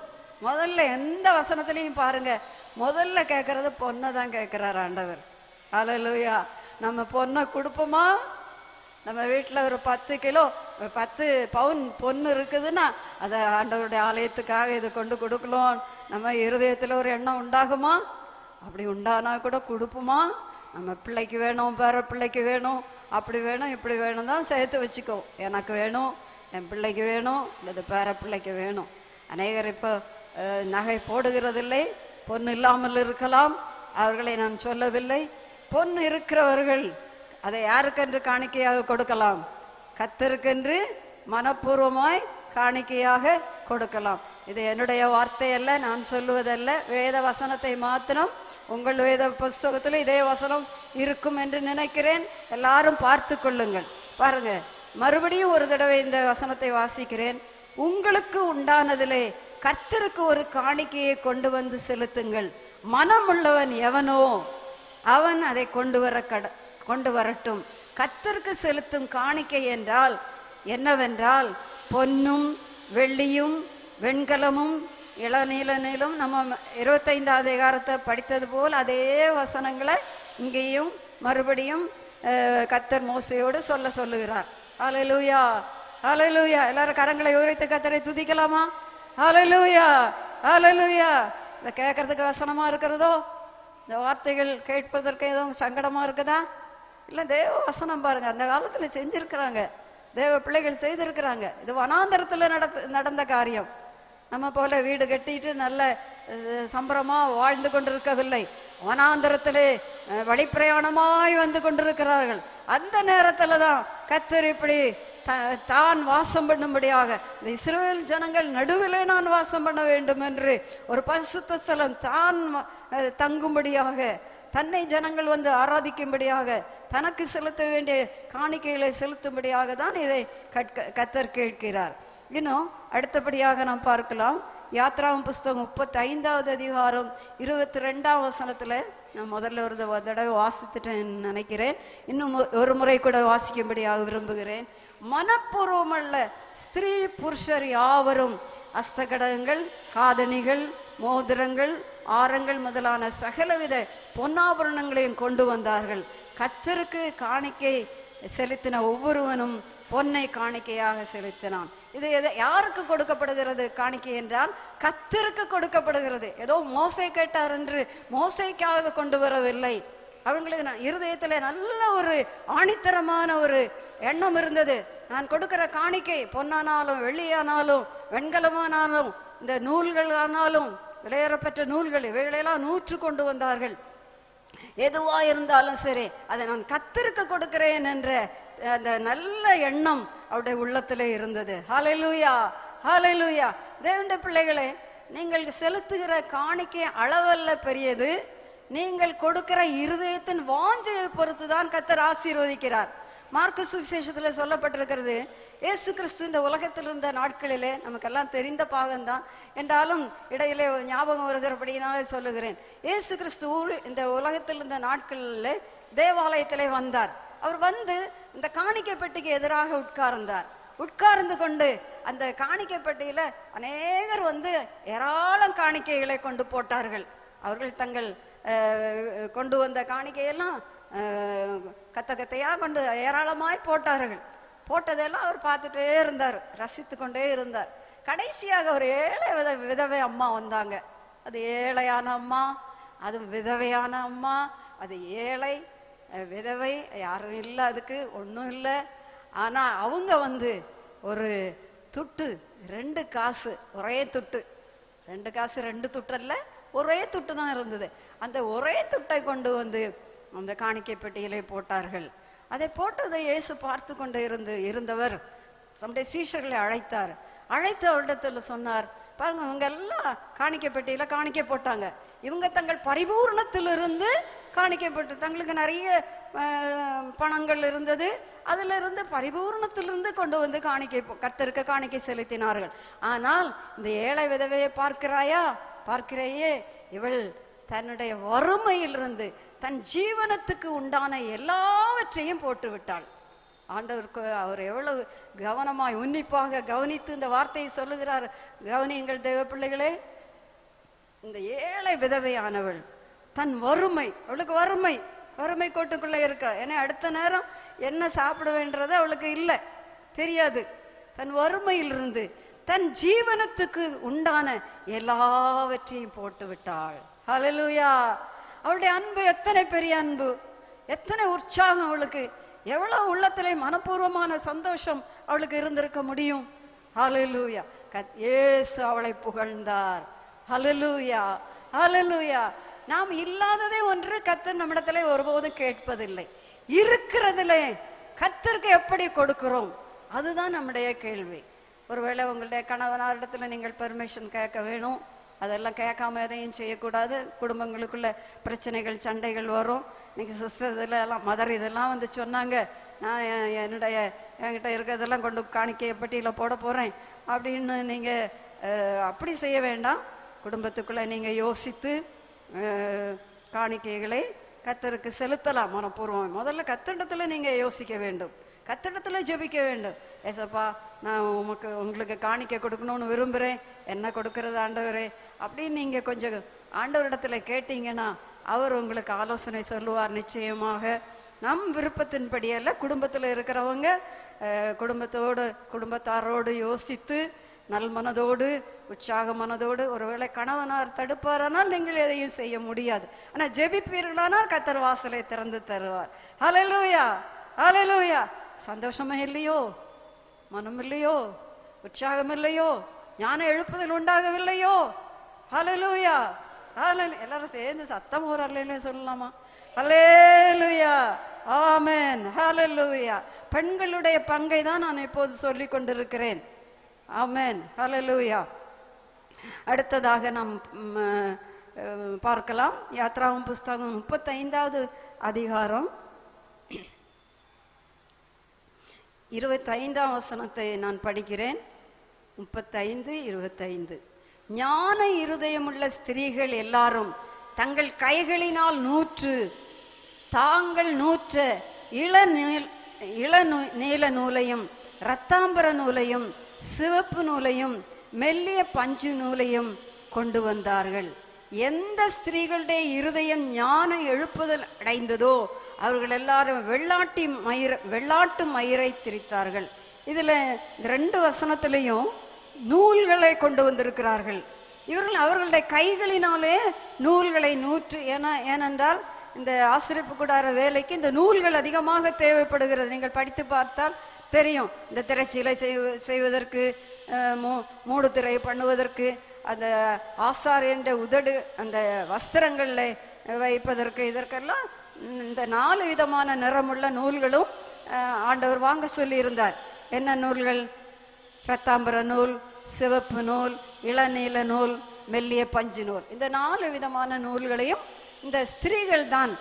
முதல்ல எந்த வசனத்திலையும் பாருங்க முதல்ல கேட்கறது பொண்ணை தான் கேட்கிறார் ஆண்டவர் ஹalleluya நம்ம பொண்ணை கொடுப்போமா நம்ம வீட்டில் ஒரு பத்து கிலோ ஒரு பத்து பவுன் பொண்ணு இருக்குதுன்னா அதை ஆண்டவருடைய ஆலயத்துக்காக இதை கொண்டு கொடுக்கலாம் நம்ம இருதயத்தில் ஒரு எண்ணம் உண்டாகுமா அப்படி உண்டானா கூட கொடுப்போமா நம்ம பிள்ளைக்கு வேணும் பேர பிள்ளைக்கு வேணும் அப்படி வேணும் இப்படி வேணும் தான் சேர்த்து வச்சுக்கோ எனக்கு வேணும் என் பிள்ளைக்கு வேணும் அல்லது பேர பிள்ளைக்கு வேணும் அநேகர் இப்போ அஹ், நகை போடுகிறதில்லை பொண்ணு இல்லாமல் இருக்கலாம் அவர்களை நான் சொல்லவில்லை பொண்ணு இருக்கிறவர்கள் அதை யாருக்கென்று காணிக்கையாக கொடுக்கலாம் கத்தருக்கென்று மனப்பூர்வமாய் காணிக்கையாக கொடுக்கலாம் இது என்னுடைய வார்த்தை அல்ல நான் சொல்லுவதல்ல வேத வசனத்தை மாத்திரம் உங்கள் வேத புஸ்தகத்தில் இதே வசனம் இருக்கும் என்று நினைக்கிறேன் எல்லாரும் பார்த்து கொள்ளுங்கள் பாருங்க மறுபடியும் ஒரு தடவை இந்த வசனத்தை வாசிக்கிறேன் உங்களுக்கு உண்டானதிலே கர்த்தருக்கு ஒரு காணிக்கையை கொண்டு வந்து செலுத்துங்கள் மனமுள்ளவன் எவனோ அவன் அதை கொண்டு வர கட கொண்டு வரட்டும் கத்தருக்கு செலுத்தும் காணிக்கை என்றால் என்னவென்றால் பொன்னும் வெள்ளியும் வெண்கலமும் இளநீல நீளம் நம்ம இருபத்தைந்தாவது அதிகாரத்தை படித்தது போல் அதே வசனங்களை இங்கேயும் மறுபடியும் அஹ், கத்தர் மோசையோடு சொல்ல சொல்லுகிறார் ஹalleluya ஹalleluya எல்லாரும் கரங்களை உரைத்து கத்தரை துதிக்கலாமா ஹalleluya ஹalleluya இதை கேட்கறதுக்கு வசனமா இருக்கிறதோ இந்த வார்த்தைகள் கேட்பதற்கு எதுவும் சங்கடமா இருக்குதா இல்லை தேவ வசனம் பாருங்க அந்த காலத்துல செஞ்சிருக்கிறாங்க தேவ பிள்ளைகள் செய்திருக்கிறாங்க இது வனாந்தரத்துல நடத்த நடந்த காரியம் நம்ம போல வீடு கட்டிட்டு நல்ல அஹ், சம்பரமா வாழ்ந்து கொண்டிருக்கவில்லை வனாந்தரத்திலே அஹ், வழிப்பிரயாணமாய் வந்து கொண்டிருக்கிறார்கள் அந்த நேரத்துல தான் கத்தர் இப்படி த- தான் வாசம் பண்ணும்படியாக இந்த இஸ்ரவேல் ஜனங்கள் நடுவிலே நான் வாசம் பண்ண வேண்டும் என்று ஒரு பரிசுத்த ஸ்தலம் தான் வ- அஹ், தங்கும்படியாக தன்னை ஜனங்கள் வந்து ஆராதிக்கும்படியாக தனக்கு செலுத்த வேண்டிய காணிக்கைகளை செலுத்தும்படியாக தான் இதை கற்க கத்தர் கேட்கிறார் இன்னும் அடுத்தபடியாக நாம் பார்க்கலாம் யாத்ராம் புஸ்தகம் முப்பத்தி ஐந்தாவது அதிகாரம் இருபத்தி ரெண்டாம் வசனத்துல நான் முதல்ல ஒரு தடவை தடவை வாசித்துட்டேன்னு நினைக்கிறேன் இன்னும் ஒ- ஒரு முறை கூட வாசிக்கும்படியாக விரும்புகிறேன் மனப்பூர்வமல்ல ஸ்திரீ புருஷர் யாவரும் அஸ்தகடங்கள் காதணிகள் மோதிரங்கள் ஆரங்கள் முதலான சகலவித பொன்னாபரணங்களையும் கொண்டு வந்தார்கள் கத்தருக்கு காணிக்கை செலுத்தின ஒவ்வொருவனும் பொன்னை காணிக்கையாக செலுத்தினான் இது எது யாருக்கு கொடுக்கப்படுகிறது காணிக்கை என்றால் கத்தருக்கு கொடுக்கப்படுகிறது ஏதோ மோசை கேட்டார் என்று மோசைக்காக கொண்டு வரவில்லை அவங்களுக்கு நான் இருதயத்துல நல்ல ஒரு ஆணித்தரமான ஒரு எண்ணம் இருந்தது நான் கொடுக்கிற காணிக்கை பொன்னானாலும் வெள்ளியானாலும் வெண்கலமானாலும் இந்த நூல்களானாலும் விலையேறப்பெற்ற நூல்கள் இவைகளெல்லாம் நூற்று கொண்டு வந்தார்கள் எதுவா இருந்தாலும் சரி அதை நான் கத்திருக்க கொடுக்கிறேன் என்ற அந்த நல்ல எண்ணம் அவருடைய உள்ளத்திலே இருந்தது ஹalleluya ஹalleluya தேவனுடைய பிள்ளைகளே நீங்கள் செலுத்துகிற காணிக்கை அளவல்ல பெரியது நீங்கள் கொடுக்கிற இருதயத்தின் வாஞ்சையை பொறுத்து தான் கத்தர் ஆசீர்வதிக்கிறார் மார்க்கு சுவிசேஷத்துல சொல்லப்பட்டிருக்கிறது இயேசு கிறிஸ்து இந்த உலகத்தில் இருந்த நாட்களிலே நமக்கெல்லாம் தெரிந்த பாகம்தான் என்றாலும் இடையிலே ஒரு ஞாபகம் வருகிறபடியினாலே சொல்லுகிறேன் இயேசு கிறிஸ்து ஊழி- இந்த உலகத்தில் இருந்த நாட்களிலே தேவாலயத்திலே வந்தார் அவர் வந்து இந்த காணிக்கை பெட்டிக்கு எதிராக உட்கார்ந்தார் உட்கார்ந்து கொண்டு அந்த காணிக்கை பெட்டியில அநேகர் வந்து ஏராளம் காணிக்கைகளை கொண்டு போட்டார்கள் அவர்கள் தங்கள் அஹ், கொண்டு வந்த காணிக்கையெல்லாம் அஹ், கத்த கத்தையா கொண்டு ஏராளமாய் போட்டார்கள் போட்டதெல்லாம் அவர் பார்த்துட்டே இருந்தார் ரசித்து கொண்டே இருந்தார் கடைசியாக ஒரு ஏழை வித விதவை அம்மா வந்தாங்க அது ஏழையான அம்மா அது விதவையான அம்மா அது ஏழை அஹ், விதவை யாரும் இல்லை அதுக்கு ஒன்றும் இல்லை ஆனா அவங்க வந்து ஒரு துட்டு ரெண்டு காசு ஒரே துட்டு ரெண்டு காசு ரெண்டு துட்டல்ல ஒரே துட்டு தான் இருந்தது அந்த ஒரே துட்டை கொண்டு வந்து அந்த காணிக்கை பெட்டியிலே போட்டார்கள் அதை போட்டதை இயேசு பார்த்து கொண்டு இருந்து இருந்தவர் நம்முடைய சீஷர்களை அழைத்தார் அழைத்து அவரிடத்தில் சொன்னார் பாருங்க இவங்க எல்லாம் காணிக்கை பெட்டியில காணிக்கை போட்டாங்க இவங்க தங்கள் பரிபூர்ணத்திலிருந்து காணிக்கை போட்டு தங்களுக்கு நிறைய அஹ், பணங்கள் இருந்தது அதுல இருந்து பரிபூர்ணத்திலிருந்து கொண்டு வந்து காணிக்கை போ- கர்த்தருக்கு காணிக்கை செலுத்தினார்கள் ஆனால் இந்த ஏழை விதவையை பார்க்கிறாயா பார்க்கிறேயே இவள் தன்னுடைய வறுமையிலிருந்து தன் ஜீவனத்துக்கு உண்டான எல்லாவற்றையும் போட்டு விட்டாள் ஆண்டவருக்கு அவர் எவ்வளவு கவனமாய் உன்னிப்பாக கவனித்து இந்த வார்த்தையை சொல்லுகிறார் கவனியுங்கள் தேவ பிள்ளைகளே இந்த ஏழை விதவையானவள் தன் வறுமை அவளுக்கு வறுமை வறுமை கோட்டுக்குள்ள இருக்கா ஏன்னா அடுத்த நேரம் என்ன சாப்பிடுவேன்றது அவளுக்கு இல்லை தெரியாது தன் வறுமையிலிருந்து தன் ஜீவனத்துக்கு உண்டான எல்லாவற்றையும் போட்டு விட்டாள் ஹalleluya அவளுடைய அன்பு எத்தனை பெரிய அன்பு எத்தனை உற்சாகம் அவளுக்கு எவ்வளவு உள்ளத்திலே மனப்பூர்வமான சந்தோஷம் அவளுக்கு இருந்திருக்க முடியும் ஹalleluya கத் இயேசு அவளை புகழ்ந்தார் ஹalleluya ஹalleluya நாம் இல்லாததே ஒன்று கத்தர் நம்மிடத்திலே ஒருபோதும் கேட்பதில்லை இருக்கிறதிலே கத்தருக்கு எப்படி கொடுக்கிறோம் அதுதான் நம்முடைய கேள்வி ஒருவேளை உங்களுடைய கணவனாரிடத்துல நீங்கள் பெர்மிஷன் கேட்க வேணும் அதெல்லாம் கேட்காம எதையும் செய்யக்கூடாது குடும்பங்களுக்குள்ள பிரச்சனைகள் சண்டைகள் வரும் இன்னைக்கு சிஸ்டர் இதெல்லாம் எல்லாம் மதர் இதெல்லாம் வந்து சொன்னாங்க நான் என்- என்னுடைய என்கிட்ட இருக்கிறதெல்லாம் கொண்டு காணிக்கை பெட்டியில் போட போகிறேன் அப்படின்னு நீங்கள் அப்படி செய்ய வேண்டாம் குடும்பத்துக்குள்ளே நீங்கள் யோசித்து அஹ், காணிக்கைகளை கத்தருக்கு செலுத்தலாம் மனப்பூர்வம் முதல்ல கத்திடத்துல நீங்கள் யோசிக்க வேண்டும் கத்திடத்துல ஜெபிக்க வேண்டும் ஏசப்பா நான் உமக்கு உங்களுக்கு காணிக்கை கொடுக்கணும்னு விரும்புகிறேன் என்ன கொடுக்கறது ஆண்டவரே அப்படின்னு நீங்கள் கொஞ்சம் ஆண்டவரிடத்துல கேட்டீங்கன்னா அவர் உங்களுக்கு ஆலோசனை சொல்லுவார் நிச்சயமாக நம் விருப்பத்தின்படி அல்ல குடும்பத்தில் இருக்கிறவங்க அஹ், குடும்பத்தோடு குடும்பத்தாரோடு யோசித்து நல் மனதோடு உற்சாக மனதோடு ஒருவேளை கணவனார் தடுப்பாரானால் நீங்கள் எதையும் செய்ய முடியாது ஆனா ஜெபிப்பீர்களானால் கத்தர் வாசலை திறந்து தருவார் ஹalleluya ஹalleluya சந்தோஷமா இல்லையோ மனம் இல்லையோ உற்சாகம் இல்லையோ ஞான எழுப்புதல் உண்டாகவில்லையோ ஹalleluya ஹalleluya எல்லாரும் சேர்ந்து சத்தம் ஒரு அல்லையில சொல்லலாமா ஹalleluya ஆமென் ஹalleluya பெண்களுடைய பங்கை தான் நான் இப்போது சொல்லிக் கொண்டிருக்கிறேன் ஆமென் ஹalleluya அடுத்ததாக நாம் ம், அஹ், பார்க்கலாம் யாத்ராவும் புஸ்தகம் முப்பத்தைந்தாவது அதிகாரம் இருபத்தைந்தாம் வசனத்தை நான் படிக்கிறேன் முப்பத்தைந்து இருபத்தைந்து ஞான இருதயமுள்ள ஸ்திரீகள் எல்லாரும் தங்கள் கைகளினால் நூற்று தாங்கள் நூற்ற இள நீல் இள நூ- நீல நூலையும் இரத்தாம்பர நூலையும் சிவப்பு நூலையும் மெல்லிய பஞ்சு நூலையும் கொண்டு வந்தார்கள் எந்த ஸ்திரீகளுடைய இருதயம் ஞான எழுப்புதல் அடைந்ததோ அவர்கள் எல்லாரும் வெள்ளாட்டி மயிர வெள்ளாட்டு மயிரை திரித்தார்கள் இதுல இந்த ரெண்டு வசனத்திலையும் நூல்களை கொண்டு வந்திருக்கிறார்கள் இவர்கள் அவர்களுடைய கைகளினாலே நூல்களை நூற்று ஏன்னா ஏனென்றால் இந்த ஆசிரியப்பு கூடார வேலைக்கு இந்த நூல்கள் அதிகமாக தேவைப்படுகிறது நீங்கள் படித்து பார்த்தால் தெரியும் இந்த திரைச்சீலை செய்வ- செய்வதற்கு அஹ், மூ- மூடு திரை பண்ணுவதற்கு அந்த ஆசாரியன்ற உதடு அந்த வஸ்திரங்களில் வைப்பதற்கு இதற்கெல்லாம் இந்த நாலு விதமான நிறமுள்ள நூல்களும் அஹ், ஆண்டவர் வாங்க சொல்லியிருந்தார் என்ன நூல்கள் ரத்தாம்பர நூல் சிவப்பு நூல் இளநீல நூல் மெல்லிய பஞ்சு நூல் இந்த நாலு விதமான நூல்களையும் இந்த ஸ்திரீகள் தான்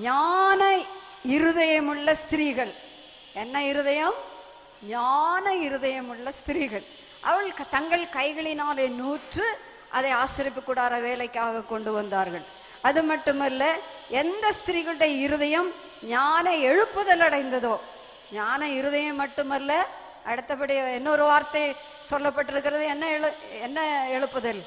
ஞான இருதயமுள்ள ஸ்திரீகள் என்ன இருதயம் ஞான இருதயமுள்ள ஸ்திரீகள் அவள் க- தங்கள் கைகளினாலே நூற்று அதை ஆசிரிப்பு கூடார வேலைக்காக கொண்டு வந்தார்கள் அது மட்டுமல்ல எந்த ஸ்திரீகளுடைய இருதயம் ஞான எழுப்புதல் அடைந்ததோ ஞான இருதயம் மட்டுமல்ல அடுத்தபடி இன்னொரு வார்த்தை சொல்லப்பட்டிருக்கிறது என்ன எழு என்ன எழுப்புதல்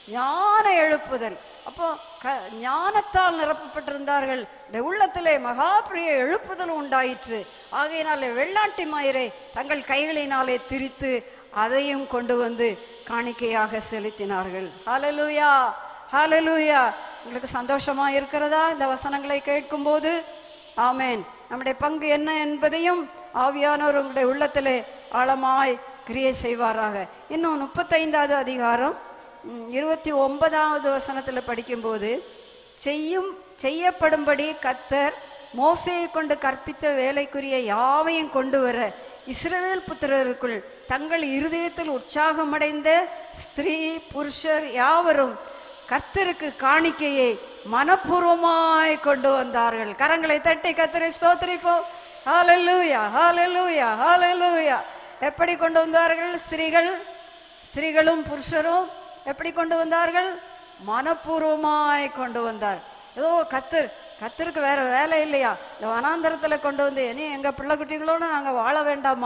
ஞான எழுப்புதல் அப்போ க ஞானத்தால் நிரப்பப்பட்டிருந்தார்கள் இந்த உள்ளத்திலே மகா பெரிய எழுப்புதல் உண்டாயிற்று ஆகையினாலே வெள்ளாட்டி மயிரை தங்கள் கைகளினாலே திரித்து அதையும் கொண்டு வந்து காணிக்கையாக செலுத்தினார்கள் ஹalleluya ஹalleluya உங்களுக்கு சந்தோஷமா இருக்கிறதா இந்த வசனங்களை கேட்கும்போது ஆமென் நம்முடைய பங்கு என்ன என்பதையும் ஆவியானவர் உங்களுடைய உள்ளத்திலே ஆழமாய் கிரியை செய்வாராக இன்னும் முப்பத்தைந்தாவது அதிகாரம் ம், இருபத்தி ஒன்பதாவது வசனத்தில் படிக்கும்போது செய்யும் செய்யப்படும்படி கத்தர் மோசையை கொண்டு கற்பித்த வேலைக்குரிய யாவையும் கொண்டு வர இஸ்ரவேல் புத்திரருக்குள் தங்கள் இருதயத்தில் உற்சாகமடைந்த ஸ்திரீ புருஷர் யாவரும் கர்த்தருக்கு காணிக்கையை மனப்பூர்வமாய் கொண்டு வந்தார்கள் கரங்களை தட்டி கர்த்தரை ஸ்தோத்திரிப்போம் ஹalleluya ஹalleluya ஹalleluya எப்படி கொண்டு வந்தார்கள் ஸ்திரீகள் ஸ்திரீகளும் புருஷரும் எப்படி கொண்டு வந்தார்கள் மனப்பூர்வமாய் கொண்டு வந்தார் ஏதோ கத்தர் கத்தருக்கு வேற வேலை இல்லையா இந்த வனாந்தரத்துல கொண்டு வந்து இனி எங்க பிள்ளை குட்டிகளோட நாங்க வாழ வேண்டாமா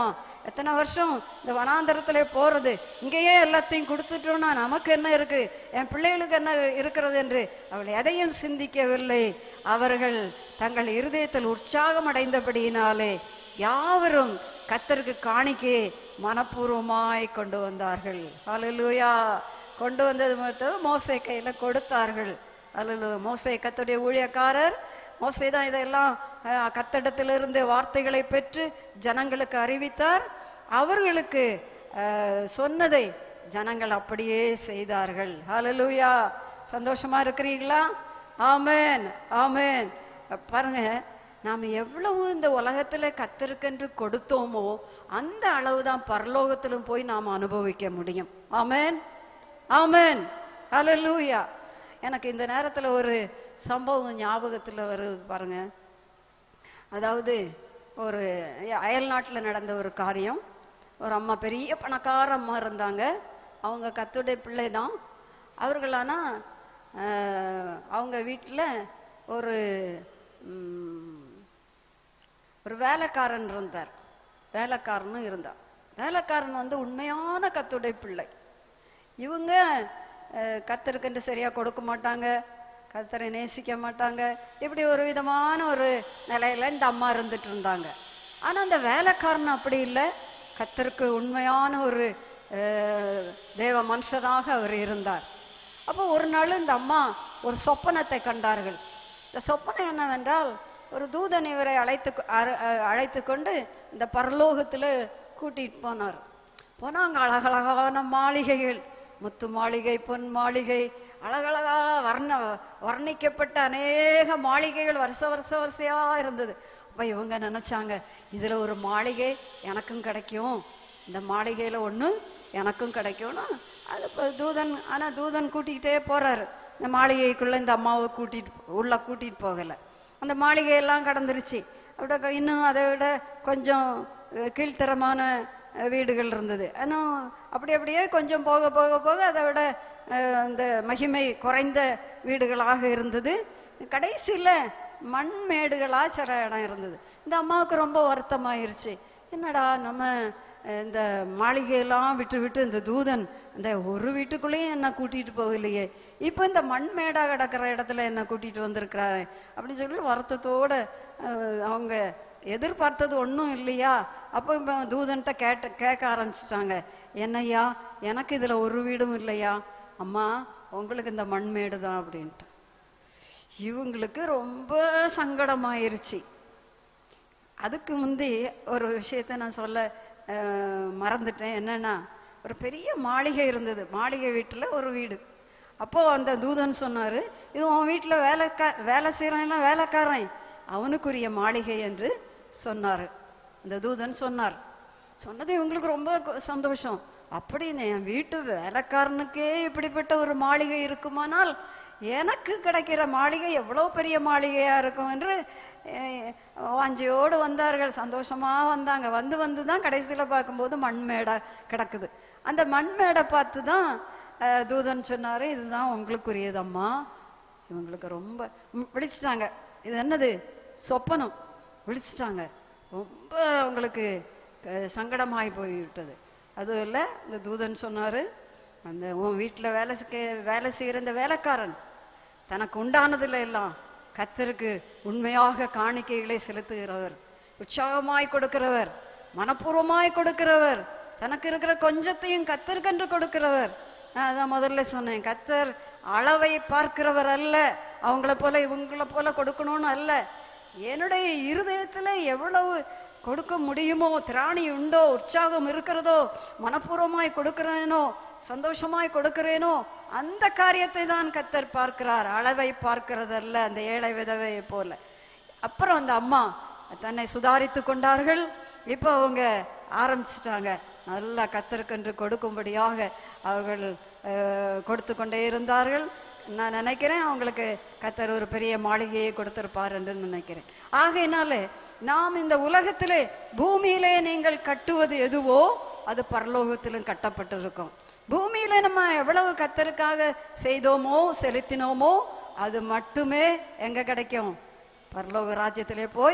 எத்தனை வருஷம் இந்த வனாந்தரத்துல போறது இங்கேயே எல்லாத்தையும் கொடுத்துட்டோம்னா நமக்கு என்ன இருக்கு என் பிள்ளைகளுக்கு என்ன இருக்கிறது என்று அவள் எதையும் சிந்திக்கவில்லை அவர்கள் தங்கள் இருதயத்தில் உற்சாகம் அடைந்தபடியினாலே யாவரும் கத்தருக்கு காணிக்கையை மனப்பூர்வமாய் கொண்டு வந்தார்கள் ஹalleluya கொண்டு வந்தது மட்டும் மோசே கையில கொடுத்தார்கள் அல்ல மோசே கத்துடைய ஊழியக்காரர் மோசே தான் இதெல்லாம் அஹ், கத்தடத்திலிருந்து வார்த்தைகளை பெற்று ஜனங்களுக்கு அறிவித்தார் அவர்களுக்கு அஹ், சொன்னதை ஜனங்கள் அப்படியே செய்தார்கள் ஹalleluya சந்தோஷமா இருக்கிறீங்களா ஆமென் ஆமென் பாருங்க நாம் எவ்வளவு இந்த உலகத்துல கத்தருக்கென்று கொடுத்தோமோ அந்த அளவு தான் பரலோகத்திலும் போய் நாம் அனுபவிக்க முடியும் ஆமென் ஆமென் ஹalleluya எனக்கு இந்த நேரத்துல ஒரு சம்பவம் ஞாபகத்துல வருது பாருங்க அதாவது ஒரு அயல் நாட்டில் நடந்த ஒரு காரியம் ஒரு அம்மா பெரிய பணக்கார அம்மா இருந்தாங்க அவங்க கத்துடைய பிள்ளை தான் அவர்களானா ஆஹ், அவங்க வீட்டில் ஒரு ம், ஒரு வேலைக்காரன் இருந்தார் வேலைக்காரனும் இருந்தார் வேலைக்காரன் வந்து உண்மையான கத்துடைய பிள்ளை இவங்க அஹ், கத்தருக்கென்று சரியா கொடுக்க மாட்டாங்க கத்தரை நேசிக்க மாட்டாங்க இப்படி ஒரு விதமான ஒரு நிலையில இந்த அம்மா இருந்துட்டு இருந்தாங்க ஆனா அந்த வேலைக்காரன் அப்படி இல்லை கத்தருக்கு உண்மையான ஒரு அஹ், தேவ மனுஷனாக அவர் இருந்தார் அப்போ ஒரு நாள் இந்த அம்மா ஒரு சொப்பனத்தை கண்டார்கள் இந்த சொப்பனம் என்னவென்றால் ஒரு தூதன் இவரை அழைத்து கொ- அர- அஹ், அழைத்து கொண்டு இந்த பரலோகத்தில் கூட்டிட்டு போனார் போனா அங்க அழகழகான மாளிகைகள் முத்து மாளிகை பொன் மாளிகை அழகழகா வர்ண வர்ணிக்கப்பட்ட அநேக மாளிகைகள் வருஷ வருஷ வரிசையா இருந்தது அப்ப இவங்க நினைச்சாங்க இதுல ஒரு மாளிகை எனக்கும் கிடைக்கும் இந்த மாளிகையில ஒண்ணு எனக்கும் கிடைக்கும்னா அது இப்போ தூதன் ஆனா தூதன் கூட்டிக்கிட்டே போறாரு இந்த மாளிகைக்குள்ள இந்த அம்மாவை கூட்டிட்டு உள்ள கூட்டிட்டு போகல அந்த மாளிகையெல்லாம் கடந்துருச்சு அப்படியே இன்னும் அதை விட கொஞ்சம் அஹ், கீழ்த்தரமான அஹ், வீடுகள் இருந்தது ஆனால் அப்படி அப்படியே கொஞ்சம் போக போக போக அதை விட அஹ், அந்த மகிமை குறைந்த வீடுகளாக இருந்தது கடைசியில் மண் மேடுகளா சில இடம் இருந்தது இந்த அம்மாவுக்கு ரொம்ப வருத்தமாயிருச்சு என்னடா நம்ம அஹ், இந்த மாளிகையெல்லாம் விட்டு விட்டு இந்த தூதன் இந்த ஒரு வீட்டுக்குள்ளேயும் என்ன கூட்டிட்டு போகலையே இப்போ இந்த மண் மேடா கிடக்கிற இடத்துல என்ன கூட்டிட்டு வந்திருக்கிறாரு அப்படின்னு சொல்லி வருத்தத்தோட அஹ், அவங்க எதிர்பார்த்தது ஒன்றும் இல்லையா அப்போ இப்போ தூதன்ட்ட கேட்ட கேட்க ஆரம்பிச்சிட்டாங்க என்னய்யா எனக்கு இதில் ஒரு வீடும் இல்லையா அம்மா உங்களுக்கு இந்த மண்மேடு தான் அப்படின்ட்டு இவங்களுக்கு ரொம்ப சங்கடமாயிருச்சு அதுக்கு முந்தி ஒரு விஷயத்த நான் சொல்ல அஹ், மறந்துட்டேன் என்னன்னா ஒரு பெரிய மாளிகை இருந்தது மாளிகை வீட்டில் ஒரு வீடு அப்போ அந்த தூதன் சொன்னாரு இது உன் வீட்டில் வேலைக்கா வேலை செய்யறான் வேலைக்காரன் அவனுக்குரிய மாளிகை என்று சொன்னாரு அந்த தூதன் சொன்னார் சொன்னது இவங்களுக்கு ரொம்ப கு- சந்தோஷம் அப்படின்னு என் வீட்டு வேலைக்காரனுக்கே இப்படிப்பட்ட ஒரு மாளிகை இருக்குமானால் எனக்கு கிடைக்கிற மாளிகை எவ்வளோ பெரிய மாளிகையா இருக்கும் என்று அஹ், வாஞ்சையோடு வந்தார்கள் சந்தோஷமா வந்தாங்க வந்து வந்து தான் கடைசியில பார்க்கும்போது மண்மேடா கிடக்குது அந்த மண்மேடை பார்த்து தான் அஹ், தூதன் சொன்னாரு இதுதான் உங்களுக்குரியதம்மா இவங்களுக்கு ரொம்ப ம், விழிச்சிட்டாங்க இது என்னது சொப்பனம் விழிச்சிட்டாங்க ரொம்ப அவங்களுக்கு க- சங்கடமாகி போய்விட்டது அதுவும் இல்லை இந்த தூதன் சொன்னாரு அந்த உன் வீட்டில் வேலை செய்ய வேலை செய்கிற இந்த வேலைக்காரன் தனக்கு உண்டானதுல எல்லாம் கத்தருக்கு உண்மையாக காணிக்கைகளை செலுத்துகிறவர் உற்சாகமாய் கொடுக்கிறவர் மனப்பூர்வமாய் கொடுக்கிறவர் தனக்கு இருக்கிற கொஞ்சத்தையும் கத்தருக்கென்று கொடுக்கிறவர் நான் அதான் முதல்ல சொன்னேன் கத்தர் அளவை பார்க்கிறவர் அல்ல அவங்கள போல இவங்கள போல கொடுக்கணும்னு அல்ல என்னுடைய இருதயத்துல எவ்வளவு கொடுக்க முடியுமோ திராணி உண்டோ உற்சாகம் இருக்கிறதோ மனப்பூர்வமாய் கொடுக்கிறேனோ சந்தோஷமாய் கொடுக்கிறேனோ அந்த காரியத்தை தான் கத்தர் பார்க்கிறார் அளவை பார்க்கிறதல்ல அந்த ஏழை விதவையை போல அப்புறம் அந்த அம்மா தன்னை சுதாரித்து கொண்டார்கள் இப்போ அவங்க ஆரம்பிச்சிட்டாங்க நல்லா கத்தருக்கென்று கொடுக்கும்படியாக அவர்கள் அஹ், கொடுத்து கொண்டே இருந்தார்கள் நான் நினைக்கிறேன் அவங்களுக்கு கத்தர் ஒரு பெரிய மாளிகையை கொடுத்திருப்பார் என்று நினைக்கிறேன் ஆகையினாலே நாம் இந்த உலகத்திலே பூமியிலே நீங்கள் கட்டுவது எதுவோ அது பரலோகத்திலும் கட்டப்பட்டிருக்கும் பூமியில நம்ம எவ்வளவு கத்தருக்காக செய்தோமோ செலுத்தினோமோ அது மட்டுமே எங்க கிடைக்கும் பரலோக ராஜ்யத்திலே போய்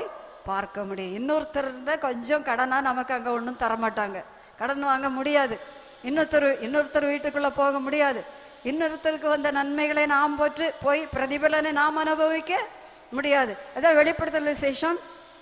பார்க்க முடியும் இன்னொருத்தர் கொஞ்சம் கடனா நமக்கு அங்க ஒன்றும் தரமாட்டாங்க கடன் வாங்க முடியாது இன்னொருத்தர் இன்னொருத்தர் வீட்டுக்குள்ள போக முடியாது இன்னொருத்தருக்கு வந்த நன்மைகளை நாம் போற்று போய் பிரதிபலனை நாம் அனுபவிக்க முடியாது அதான் வெளிப்படுத்தல் விசேஷம்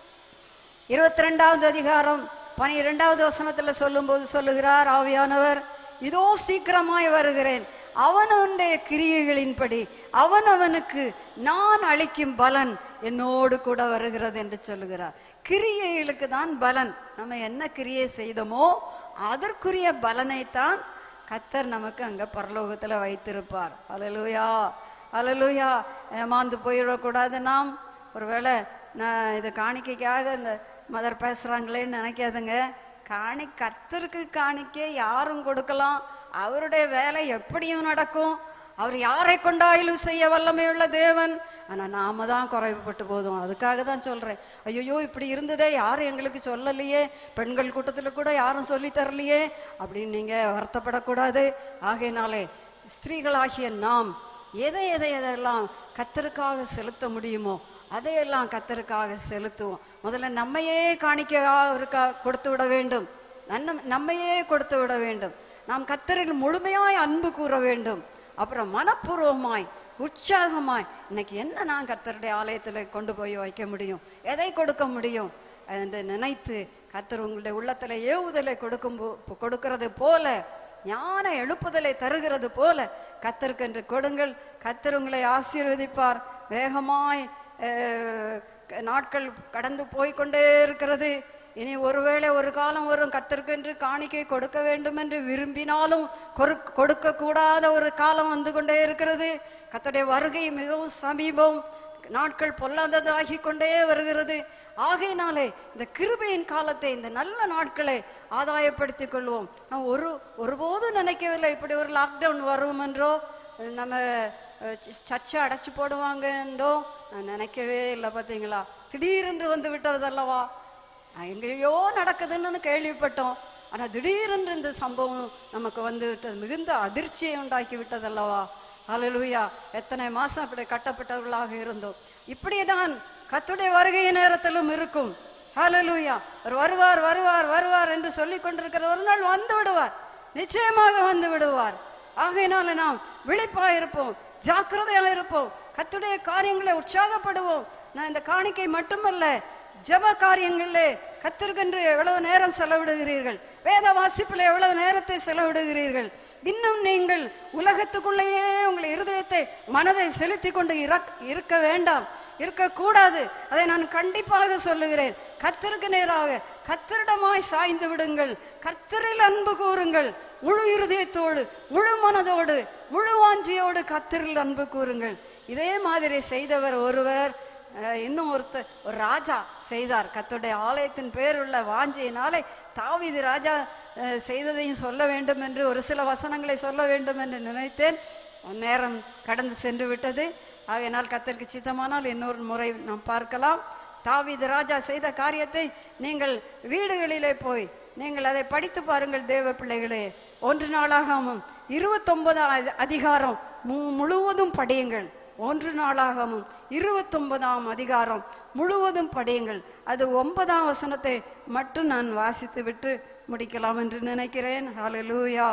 இருபத்தி ரெண்டாவது அதிகாரம் பனிரெண்டாவது வசனத்துல சொல்லும்போது சொல்லுகிறார் ஆவியானவர் இதோ சீக்கிரமாய் வருகிறேன் அவனுடைய கிரியைகளின்படி அவன் அவனுக்கு நான் அளிக்கும் பலன் என்னோடு கூட வருகிறது என்று சொல்லுகிறார் கிரியைகளுக்கு தான் பலன் நம்ம என்ன கிரியை செய்தோமோ அதற்குரிய பலனைத்தான் கத்தர் நமக்கு அங்க பரலோகத்துல வைத்திருப்பார் அலலுயா அலலுயா ஏமாந்து போயிடக்கூடாது நாம் ஒருவேளை நான் இது காணிக்கைக்காக இந்த மதர் பேசுறாங்களேன்னு நினைக்காதுங்க காணி கத்தருக்கு காணிக்க யாரும் கொடுக்கலாம் அவருடைய வேலை எப்படியும் நடக்கும் அவர் யாரை கொண்டாயிலும் செய்ய வல்லமையுள்ள தேவன் ஆனா நாம தான் குறைவுபட்டு போதும் அதுக்காக தான் சொல்றேன் ஐயோ இப்படி இருந்ததே யாரும் எங்களுக்கு சொல்லலையே பெண்கள் கூட்டத்துல கூட யாரும் சொல்லி தரலையே அப்படின்னு நீங்க வருத்தப்படக்கூடாது ஆகையினாலே ஸ்திரீகளாகிய நாம் எதை எதை எதெல்லாம் கத்தருக்காக செலுத்த முடியுமோ அதையெல்லாம் கத்தருக்காக செலுத்துவோம் முதல்ல நம்மையே காணிக்க அவருக்கா கொடுத்து விட வேண்டும் நன்ன- நம்மையே கொடுத்து விட வேண்டும் நாம் கத்தரில் முழுமையாய் அன்பு கூற வேண்டும் அப்புறம் மனப்பூர்வமாய் உற்சாகமாய் இன்னைக்கு என்ன நான் கத்தருடைய ஆலயத்துல கொண்டு போய் வைக்க முடியும் எதை கொடுக்க முடியும் என்று நினைத்து கத்தர் உங்களுடைய உள்ளத்துல ஏவுதலை கொடுக்கும் போ- கொடுக்கிறது போல ஞான எழுப்புதலை தருகிறது போல கத்தருக்கென்று கொடுங்கள் கத்தர் உங்களை ஆசீர்வதிப்பார் வேகமாய் அஹ், க- நாட்கள் கடந்து போய் கொண்டே இருக்கிறது இனி ஒருவேளை ஒரு காலம் வரும் கத்தருக்கென்று காணிக்கை கொடுக்க வேண்டும் என்று விரும்பினாலும் கொரு- கொடுக்க கூடாத ஒரு காலம் வந்து கொண்டே இருக்கிறது கத்தருடைய வருகை மிகவும் சமீபம் நாட்கள் பொல்லாததாகி கொண்டே வருகிறது ஆகையினாலே இந்த கிருபையின் காலத்தை இந்த நல்ல நாட்களை ஆதாயப்படுத்திக் கொள்வோம் நான் ஒரு ஒருபோதும் நினைக்கவில்லை இப்படி ஒரு லாக்டவுன் வரும் என்றோ நம்ம அஹ், ச- சர்ச்சை அடைச்சு போடுவாங்க என்றோ நான் நினைக்கவே இல்லை பார்த்தீங்களா திடீரென்று வந்து விட்டதல்லவா நான் எங்கேயோ நடக்குதுன்னு கேள்விப்பட்டோம் ஆனா திடீரென்று இந்த சம்பவம் நமக்கு வந்து விட்டது மிகுந்த அதிர்ச்சியை உண்டாக்கி விட்டதல்லவா ஹalleluya எத்தனை மாசம் அப்படி கட்டப்பட்டவர்களாக இருந்தோம் இப்படியேதான் கத்துடைய வருகை நேரத்திலும் இருக்கும் ஹalleluya அவர் வருவார் வருவார் வருவார் என்று சொல்லிக் கொண்டிருக்கிற ஒரு நாள் வந்து விடுவார் நிச்சயமாக வந்து விடுவார் ஆகையினால நாம் விழிப்பா இருப்போம் ஜாக்கிரதையா இருப்போம் கத்துடைய காரியங்களை உற்சாகப்படுவோம் நான் இந்த காணிக்கை மட்டுமல்ல ஜெப காரியங்களிலே கத்திருக்கென்று எவ்வளவு நேரம் செலவிடுகிறீர்கள் வேத வாசிப்பில் எவ்வளவு நேரத்தை செலவிடுகிறீர்கள் இன்னும் நீங்கள் உலகத்துக்குள்ளேயே உங்கள் இருதயத்தை மனதை செலுத்தி கொண்டு இறக்- இருக்க வேண்டாம் இருக்கக்கூடாது அதை நான் கண்டிப்பாக சொல்லுகிறேன் கத்திற்கு நேராக கத்தரிடமாய் சாய்ந்து விடுங்கள் கத்தரில் அன்பு கூறுங்கள் முழு இருதயத்தோடு முழு மனதோடு முழு வாஞ்சியோடு கத்தரில் அன்பு கூறுங்கள் இதே மாதிரி செய்தவர் ஒருவர் அஹ், இன்னும் ஒருத்தர் ஒரு ராஜா செய்தார் கத்துடைய ஆலயத்தின் பேருள்ள வாஞ்சியினாலே தாவீது ராஜா அஹ், செய்ததையும் சொல்ல வேண்டும் என்று ஒரு சில வசனங்களை சொல்ல வேண்டும் என்று நினைத்தேன் நேரம் கடந்து சென்று விட்டது ஆகையினால் கத்தருக்கு சித்தமானால் இன்னொரு முறை நாம் பார்க்கலாம் தாவீது ராஜா செய்த காரியத்தை நீங்கள் வீடுகளிலே போய் நீங்கள் அதை படித்து பாருங்கள் தேவ பிள்ளைகளே ஒன்று நாளாகவும் இருபத்தொன்பதாம் அதி- அதிகாரம் மு- முழுவதும் படியுங்கள் ஒன்று நாளாகவும் இருபத்தொன்பதாம் அதிகாரம் முழுவதும் படியுங்கள் அது ஒன்பதாம் வசனத்தை மட்டும் நான் வாசித்து விட்டு முடிக்கலாம் என்று நினைக்கிறேன் ஹalleluya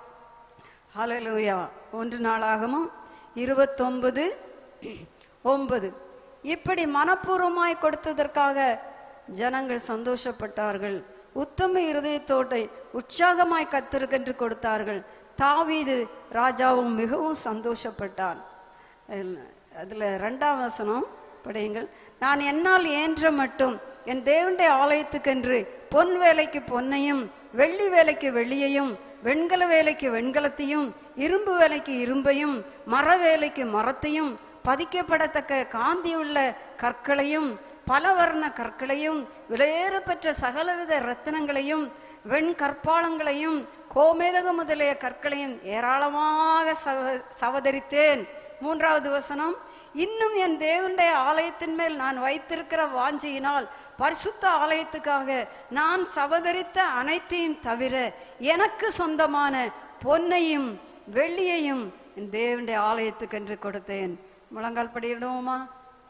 ஹalleluya ஒன்று நாளாகமும் இருபத்தொன்பது ஒன்பது இப்படி மனப்பூர்வமாய் கொடுத்ததற்காக ஜனங்கள் சந்தோஷப்பட்டார்கள் உத்தம இருதயத்தோட்டை உற்சாகமாய் கத்திருக்கென்று கொடுத்தார்கள் தாவீது ராஜாவும் மிகவும் சந்தோஷப்பட்டான் இல்ல- அதுல ரெண்டாம் வசனம் படியுங்கள் நான் என்னால் இயன்ற மட்டும் என் தேவனுடைய ஆலயத்துக்கென்று பொன் வேலைக்கு பொன்னையும் வெள்ளி வேலைக்கு வெள்ளியையும் வெண்கல வேலைக்கு வெண்கலத்தையும் இரும்பு வேலைக்கு இரும்பையும் மர வேலைக்கு மரத்தையும் பதிக்கப்படத்தக்க காந்தியுள்ள கற்களையும் பலவர்ண கற்களையும் விலையேறப்பெற்ற சகலவித ரத்தினங்களையும் வெண்கற்பாலங்களையும் கோமேதக முதலிய கற்களையும் ஏராளமாக சவ- சவதரித்தேன் மூன்றாவது வசனம் இன்னும் என் தேவனுடைய ஆலயத்தின் மேல் நான் வைத்திருக்கிற வாஞ்சியினால் பரிசுத்த ஆலயத்துக்காக நான் சவதரித்த அனைத்தையும் தவிர எனக்கு சொந்தமான பொன்னையும் வெள்ளியையும் என் தேவனுடைய ஆலயத்துக்கென்று கொடுத்தேன் முழங்கால் படியிடுவோமா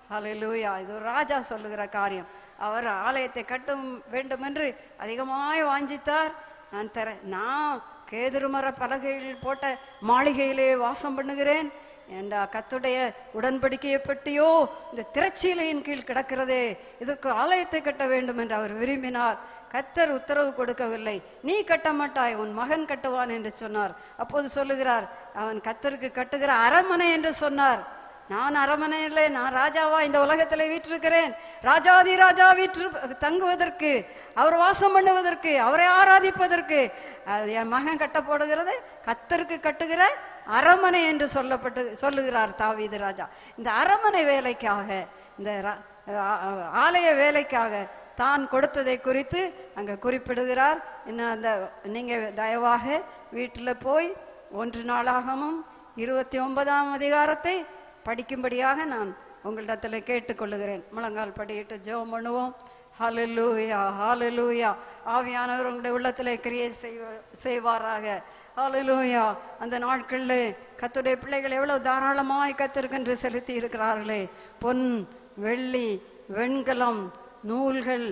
ஹalleluya இது ஒரு ராஜா சொல்லுகிற காரியம் அவர் ஆலயத்தை கட்டும் வேண்டும் என்று அதிகமாய் வாஞ்சித்தார் நான் தரேன் நான் கேதுருமர பலகையில் போட்ட மாளிகையிலே வாசம் பண்ணுகிறேன் என்ற கத்துடைய உடன்படிக்கையை பற்றியோ இந்த திரச்சீலையின் கீழ் கிடக்கிறதே இதற்கு ஆலயத்தை கட்ட வேண்டும் என்று அவர் விரும்பினார் கத்தர் உத்தரவு கொடுக்கவில்லை நீ கட்ட மாட்டாய் உன் மகன் கட்டுவான் என்று சொன்னார் அப்போது சொல்லுகிறார் அவன் கத்தருக்கு கட்டுகிற அரமனை என்று சொன்னார் நான் அரமனையிலே நான் ராஜாவா இந்த உலகத்திலே வீற்றிருக்கிறேன் ராஜாதி ராஜா வீற்று தங்குவதற்கு அவர் வாசம் பண்ணுவதற்கு அவரை ஆராதிப்பதற்கு அது என் மகன் கட்ட போடுகிறது கத்தருக்கு கட்டுகிற அரமனை என்று சொல்லப்பட்டு சொல்லுகிறார் தாவீது ராஜா இந்த அரமனை வேலைக்காக இந்த ரா- ஆ- ஆ- ஆலய வேலைக்காக தான் கொடுத்ததை குறித்து அங்கே குறிப்பிடுகிறார் இன்னும் அந்த நீங்கள் தயவாக வீட்டில் போய் ஒன்று நாளாகமும் இருபத்தி ஒன்பதாம் அதிகாரத்தை படிக்கும்படியாக நான் உங்களிடத்தில் கேட்டுக்கொள்ளுகிறேன் முழங்கால் படியிட்டு ஜெபம் பண்ணுவோம் ஹalleluya ஹalleluya ஆவியானவர் உங்களுடைய உள்ளத்திலே கிரியை செய்வ செய்வாராக ஹalleluya அந்த நாட்களில் கத்துடைய பிள்ளைகள் எவ்வளவு தாராளமாய் கத்திருக்கென்று செலுத்தி இருக்கிறார்களே பொன் வெள்ளி வெண்கலம் நூல்கள்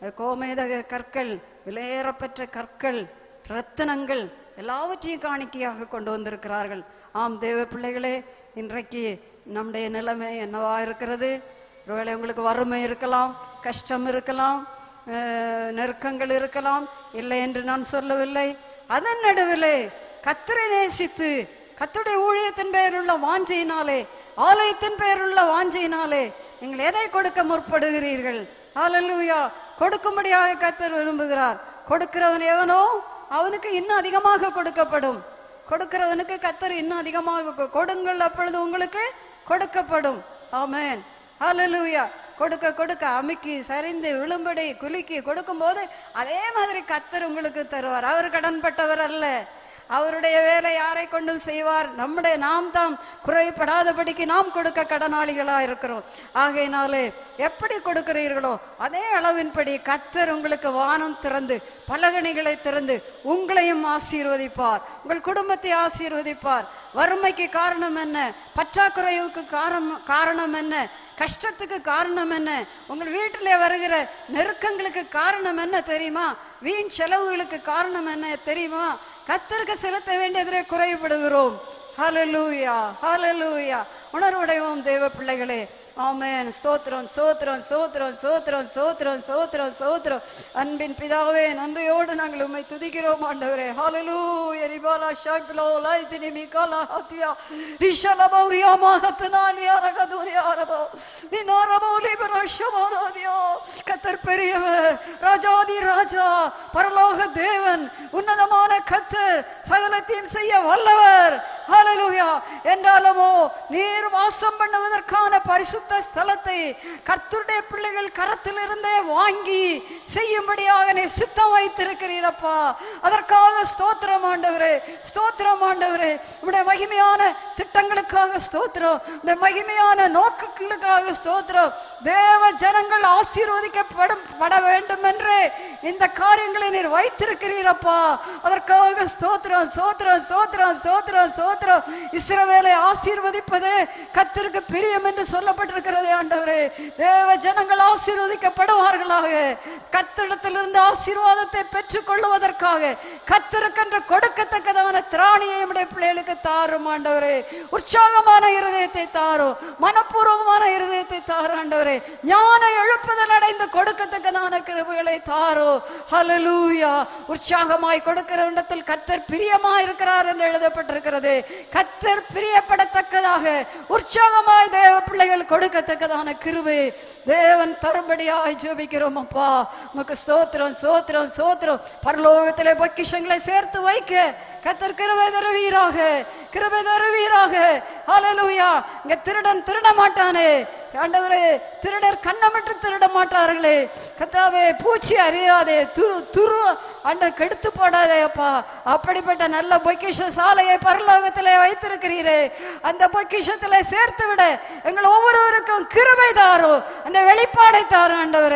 கோமேதக கற்கள் விலையேறப்பெற்ற கற்கள் ரத்தினங்கள் எல்லாவற்றையும் காணிக்கையாக கொண்டு வந்திருக்கிறார்கள் ஆம் தேவ பிள்ளைகளே இன்றைக்கு நம்முடைய நிலைமை என்னவா இருக்கிறது ஒருவேளை உங்களுக்கு வறுமை இருக்கலாம் கஷ்டம் இருக்கலாம் அஹ், நெருக்கங்கள் இருக்கலாம் இல்லை என்று நான் சொல்லவில்லை அதன் நடுவிலே கத்தரை நேசித்து கத்துடைய ஊழியத்தின் பெயருள்ள வாஞ்சையினாலே ஆலயத்தின் பெயருள்ள வாஞ்சையினாலே நீங்கள் எதை கொடுக்க முற்படுகிறீர்கள் ஹalleluya கொடுக்கும்படியாக கத்தர் விரும்புகிறார் கொடுக்கிறவன் எவனோ அவனுக்கு இன்னும் அதிகமாக கொடுக்கப்படும் கொடுக்கிறவனுக்கு கத்தர் இன்னும் அதிகமாக கொ- கொடுங்கள் அப்பொழுது உங்களுக்கு கொடுக்கப்படும் ஆமென் ஹalleluya கொடுக்க கொடுக்க அமுக்கி சரிந்து விழும்படி குலுக்கி கொடுக்கும்போது அதே மாதிரி கத்தர் உங்களுக்கு தருவார் அவர் கடன்பட்டவர் அல்ல அவருடைய வேலை யாரை கொண்டும் செய்வார் நம்முடைய நாம் தாம் குறைபடாதபடிக்கு நாம் கொடுக்க கடனாளிகளா இருக்கிறோம் ஆகையினாலே எப்படி கொடுக்கிறீர்களோ அதே அளவின்படி கத்தர் உங்களுக்கு வானம் திறந்து பலகணிகளை திறந்து உங்களையும் ஆசீர்வதிப்பார் உங்கள் குடும்பத்தை ஆசீர்வதிப்பார் வறுமைக்கு காரணம் என்ன பற்றாக்குறைவுக்கு காரணம் காரணம் என்ன கஷ்டத்துக்கு காரணம் என்ன உங்கள் வீட்டிலே வருகிற நெருக்கங்களுக்கு காரணம் என்ன தெரியுமா வீண் செலவுகளுக்கு காரணம் என்ன தெரியுமா கத்தருக்கு செலுத்த வேண்டியதிலே குறைபடுகிறோம் ஹalleluya ஹalleluya உணர்வுடையோம் தேவ பிள்ளைகளே ஆமென் ஸ்தோத்திரம் ஸ்தோத்திரம் ஸ்தோத்திரம் ஸ்தோத்திரம் ஸ்தோத்திரம் ஸ்தோத்திரம் ஸ்தோத்திரம் அன்பின் பிதாவே நன்றியோடு நாங்கள் உம்மை துதிக்கிறோம் ஆண்டவரே ஹalleluya ரிபாலா ஷாக்லோ லைதினி மிகாலா ஹத்தியா ரிஷல பௌரியா மகத்னாலியா ரகதுரியா ரபோ நினாரபோ லிபரா ஷவாராதியா கத்தர் பெரியவர் ராஜாதி ராஜா பரலோக தேவன் உன்னதமான கத்தர் சகலத்தையும் செய்ய வல்லவர் ஹalleluya என்றாலுமோ நீர் வாசம் பண்ணுவதற்கான பரிசுத்த ஸ்தலத்தை கர்த்தருடைய பிள்ளைகள் கரத்திலிருந்தே வாங்கி செய்யும்படியாக நீர் சித்தம் வைத்திருக்கிறீரப்பா அதற்காக ஸ்தோத்திரம் ஆண்டவரே ஸ்தோத்திரம் ஆண்டவரே உடைய மகிமையான திட்டங்களுக்காக ஸ்தோத்திரம் உடைய மகிமையான நோக்கங்களுக்காக ஸ்தோத்திரம் தேவ ஜனங்கள் ஆசீர்வதிக்கப்படும் பட வேண்டும் என்று இந்த காரியங்களை நீர் வைத்திருக்கிறீரப்பா அதற்காக ஸ்தோத்திரம் ஸ்தோத்திரம் ஸ்தோத்திரம் ஸ்தோத்திரம் ஸ்தோத்திரம் இஸ்ரவேலை ஆசீர்வதிப்பது கத்திற்கு பிரியம் என்று சொல்லப்பட்டிருக்கிறது ஆண்டவரே தேவ ஜனங்கள் ஆசீர்வதிக்கப்படுவார்களாக கத்திடத்திலிருந்து ஆசீர்வாதத்தை பெற்றுக் கொள்ளுவதற்காக கத்திருக்கின்ற கொடுக்கத்தக்கதான திராணியை நம்முடைய பிள்ளைகளுக்கு தாரும் ஆண்டவரே உற்சாகமான இருதயத்தை தாரும் மனப்பூர்வமான இருதயத்தை தாரும் ஆண்டவரே ஞான எழுப்புதல் அடைந்து கொடுக்கத்தக்கதான கிருபைகளை தாரோ ஹalleluya உற்சாகமாய் கொடுக்கிற இடத்தில் கத்தர் பிரியமாய் இருக்கிறார் என்று எழுதப்பட்டிருக்கிறது கத்தர் பிரியப்படத்தக்கதாக உற்சாகமாய் தேவ பிள்ளைகள் கொடுக்கத்தக்கதான கிருபை தேவன் தரும்படியாய் ஜெபிக்கிறோம் அப்பா உமக்கு ஸ்தோத்திரம் ஸ்தோத்திரம் ஸ்தோத்திரம் பரலோகத்திலே பொக்கிஷங்களை சேர்த்து வைக்க கத்தர் கிருபை தருவீராக கிருபை தருவீராக ஹalleluya இங்க திருடன் திருட மாட்டானே ஆண்டவரே திருடர் கண்ணமிட்டு திருட மாட்டார்களே கத்தாவே பூச்சி அறியாதே துரு துரு அண்ட கெடுத்து போடாதே அப்பா அப்படிப்பட்ட நல்ல பொக்கிஷ சாலையை பரலோகத்திலே வைத்திருக்கிறீரே அந்த பொக்கிஷத்திலே சேர்த்து விட எங்கள் ஒவ்வொருவருக்கும் கிருபை தாரும் அந்த வெளிப்பாடை தாரும் ஆண்டவரே அந்த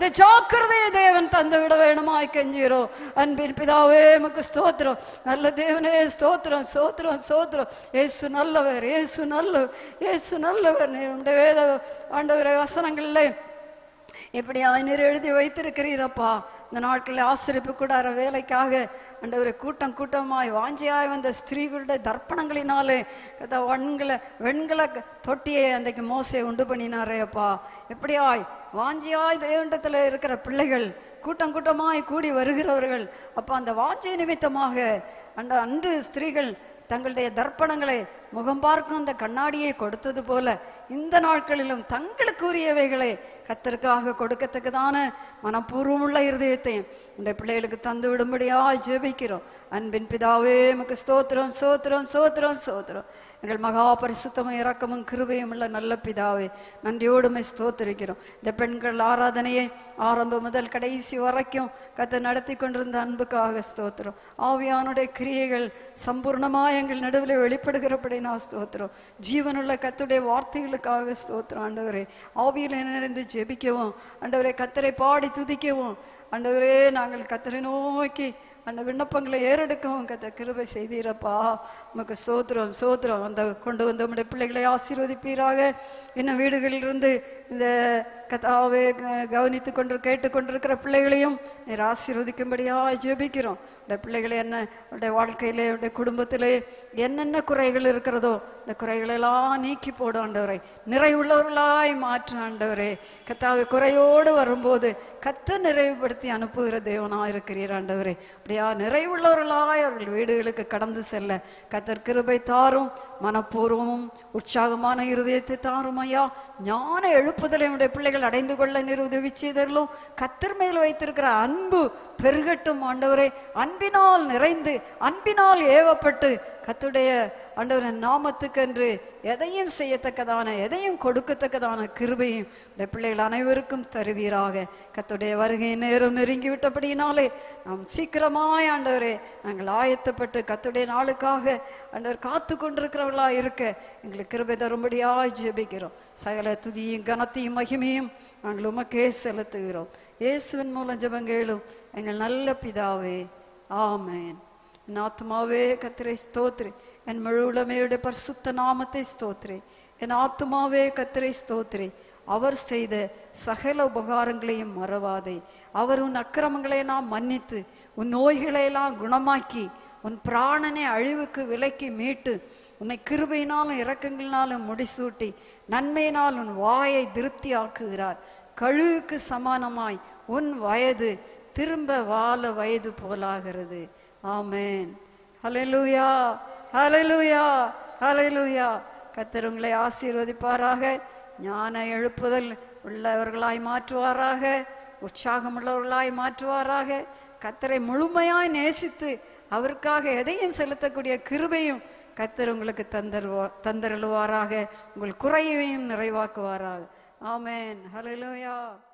இந்த ஜாக்கிரதையை தேவன் தந்து விட வேணுமாய் கெஞ்சுகிறோம் அன்பின் பிதாவே உமக்கு ஸ்தோத்திரம் நல்ல தேவனே ஸ்தோத்திரம் ஸ்தோத்திரம் ஸ்தோத்திரம் ஏசு நல்லவர் ஏசு நல்லவர் ஏசு நல்லவர் உடைய வேத ஆண்டவரை வசனங்களிலே எப்படி நீர் எழுதி வைத்திருக்கிறீரப்பா இந்த நாட்களில் ஆசிரிப்பு கூடார வேலைக்காக ஆண்டவரை கூட்டம் கூட்டமாய் வாஞ்சியாய் வந்த ஸ்திரீகளுடைய தர்ப்பணங்களினாலே கதா வண்கல வெண்கல க- தொட்டியை அன்றைக்கு மோசே உண்டு பண்ணினாரே அப்பா எப்படியாய் வாஞ்சியாய் தேவண்டத்தில் இருக்கிற பிள்ளைகள் கூட்டம் கூட்டமாய் கூடி வருகிறவர்கள் அப்பா அந்த வாஞ்சை நிமித்தமாக அந்த அன்று ஸ்திரீகள் தங்களுடைய தர்ப்பணங்களை முகம் பார்க்கும் அந்த கண்ணாடியை கொடுத்தது போல இந்த நாட்களிலும் தங்களுக்குரியவைகளை கத்தருக்காக கொடுக்கத்தக்கதான மனப்பூர்வமுள்ள இருதயத்தையும் இந்த பிள்ளைகளுக்கு தந்து விடும்படியா ஜெபிக்கிறோம் அன்பின் பிதாவே நமக்கு ஸ்தோத்திரம் ஸ்தோத்திரம் ஸ்தோத்திரம் ஸ்தோத்திரம் எங்கள் மகா பரிசுத்தமும் இரக்கமும் கிருபையும் உள்ள நல்ல பிதாவே நன்றியோடுமை ஸ்தோத்திரிக்கிறோம் இந்த பெண்கள் ஆராதனையை ஆரம்பம் முதல் கடைசி வரைக்கும் கத்தை நடத்தி கொண்டிருந்த அன்புக்காக ஸ்தோத்திரம் ஆவியானுடைய கிரியைகள் சம்பூர்ணமாக எங்கள் நடுவில் வெளிப்படுகிறபடி நான் ஸ்தோத்திரம் ஜீவனுள்ள கத்துடைய வார்த்தைகளுக்காக ஸ்தோத்திரம் ஆண்டவரே ஆவியில் நிறைந்து ஜெபிக்கவும் ஆண்டவரே கத்தரை பாடி துதிக்கவும் ஆண்டவரே நாங்கள் கத்தரை நோக்கி அந்த விண்ணப்பங்களை ஏறெடுக்கவும் கத்த கிருபை செய்தீரப்பா உமக்கு சோத்திரம் சோத்திரம் அந்த கொண்டு வந்த உம்முடைய பிள்ளைகளை ஆசீர்வதிப்பீராக இன்னும் வீடுகளிலிருந்து இந்த கதாவே க- கவனித்து கொண்டு கேட்டுக்கொண்டிருக்கிற பிள்ளைகளையும் நீர் ஆசீர்வதிக்கும்படியா ஜெபிக்கிறோம் உடைய பிள்ளைகளை என்ன உடைய வாழ்க்கையிலே உடைய குடும்பத்திலே என்னென்ன குறைகள் இருக்கிறதோ இந்த குறைகளெல்லாம் நீக்கி போடு ஆண்டவரை நிறைவுள்ளவர்களாய் மாற்று ஆண்டவரே கத்தாவை குறையோடு வரும்போது கத்த நிறைவுபடுத்தி அனுப்புகிற தேவனா இருக்கிறீர் ஆண்டவரே அப்படியா நிறைவுள்ளவர்களாய் அவர்கள் வீடுகளுக்கு கடந்து செல்ல கத்தர் கிருபை தாரும் மனப்பூர்வமும் உற்சாகமான இருதயத்தை தாரும் ஐயா ஞான எழுப்புதலை உடைய பிள்ளைகள் அடைந்து கொள்ள நீர் உதவி செய்தரலும் கத்தர் மேல் வைத்திருக்கிற அன்பு பெருகட்டும் ஆண்டவரே அன்பினால் நிறைந்து அன்பினால் ஏவப்பட்டு கத்துடைய ஆண்டவரின் நாமத்துக்கென்று எதையும் செய்யத்தக்கதான எதையும் கொடுக்கத்தக்கதான கிருபையும் உடைய பிள்ளைகள் அனைவருக்கும் தருவீராக கத்துடைய வருகை நேரம் நெருங்கி விட்டபடியினாலே நாம் சீக்கிரமாய் ஆண்டவரே நாங்கள் ஆயத்தப்பட்டு கத்துடைய நாளுக்காக ஆண்டவர் காத்து கொண்டிருக்கிறவர்களா இருக்க எங்களுக்கு கிருபை தரும்படியாய் ஜெபிக்கிறோம் சகல துதியும் கனத்தையும் மகிமையும் நாங்கள் உமக்கே செலுத்துகிறோம் இயேசுவின் மூலம் ஜெபங்கேளும் எங்கள் நல்ல பிதாவே ஆமென் என் ஆத்மாவே கத்திரை ஸ்தோத்ரி என் முழு உளமையுடைய பரிசுத்த நாமத்தை ஸ்தோத்ரி என் ஆத்மாவே கத்திரை ஸ்தோத்ரி அவர் செய்த சகல உபகாரங்களையும் மறவாதே அவர் உன் அக்கிரமங்களை எல்லாம் மன்னித்து உன் நோய்களை எல்லாம் குணமாக்கி உன் பிராணனை அழிவுக்கு விலக்கி மீட்டு உன்னை கிருபையினாலும் இரக்கங்களினாலும் முடிசூட்டி நன்மையினால் உன் வாயை திருப்தி ஆக்குகிறார் கழுவுக்கு சமானமாய் உன் வயது திரும்ப வாழ வயது போலாகிறது ஆமென் ஹalleluya ஹalleluya ஹalleluya கர்த்தர் உங்களை ஆசீர்வதிப்பாராக ஞான எழுப்புதல் உள்ளவர்களாய் மாற்றுவாராக உற்சாகம் உள்ளவர்களாய் மாற்றுவாராக கர்த்தரை முழுமையாய் நேசித்து அவருக்காக எதையும் செலுத்தக்கூடிய கிருபையும் கர்த்தர் உங்களுக்கு தந்தருவா தந்தருளுவாராக உங்கள் குறையையும் நிறைவாக்குவாராக ஆமென் ஹalleluya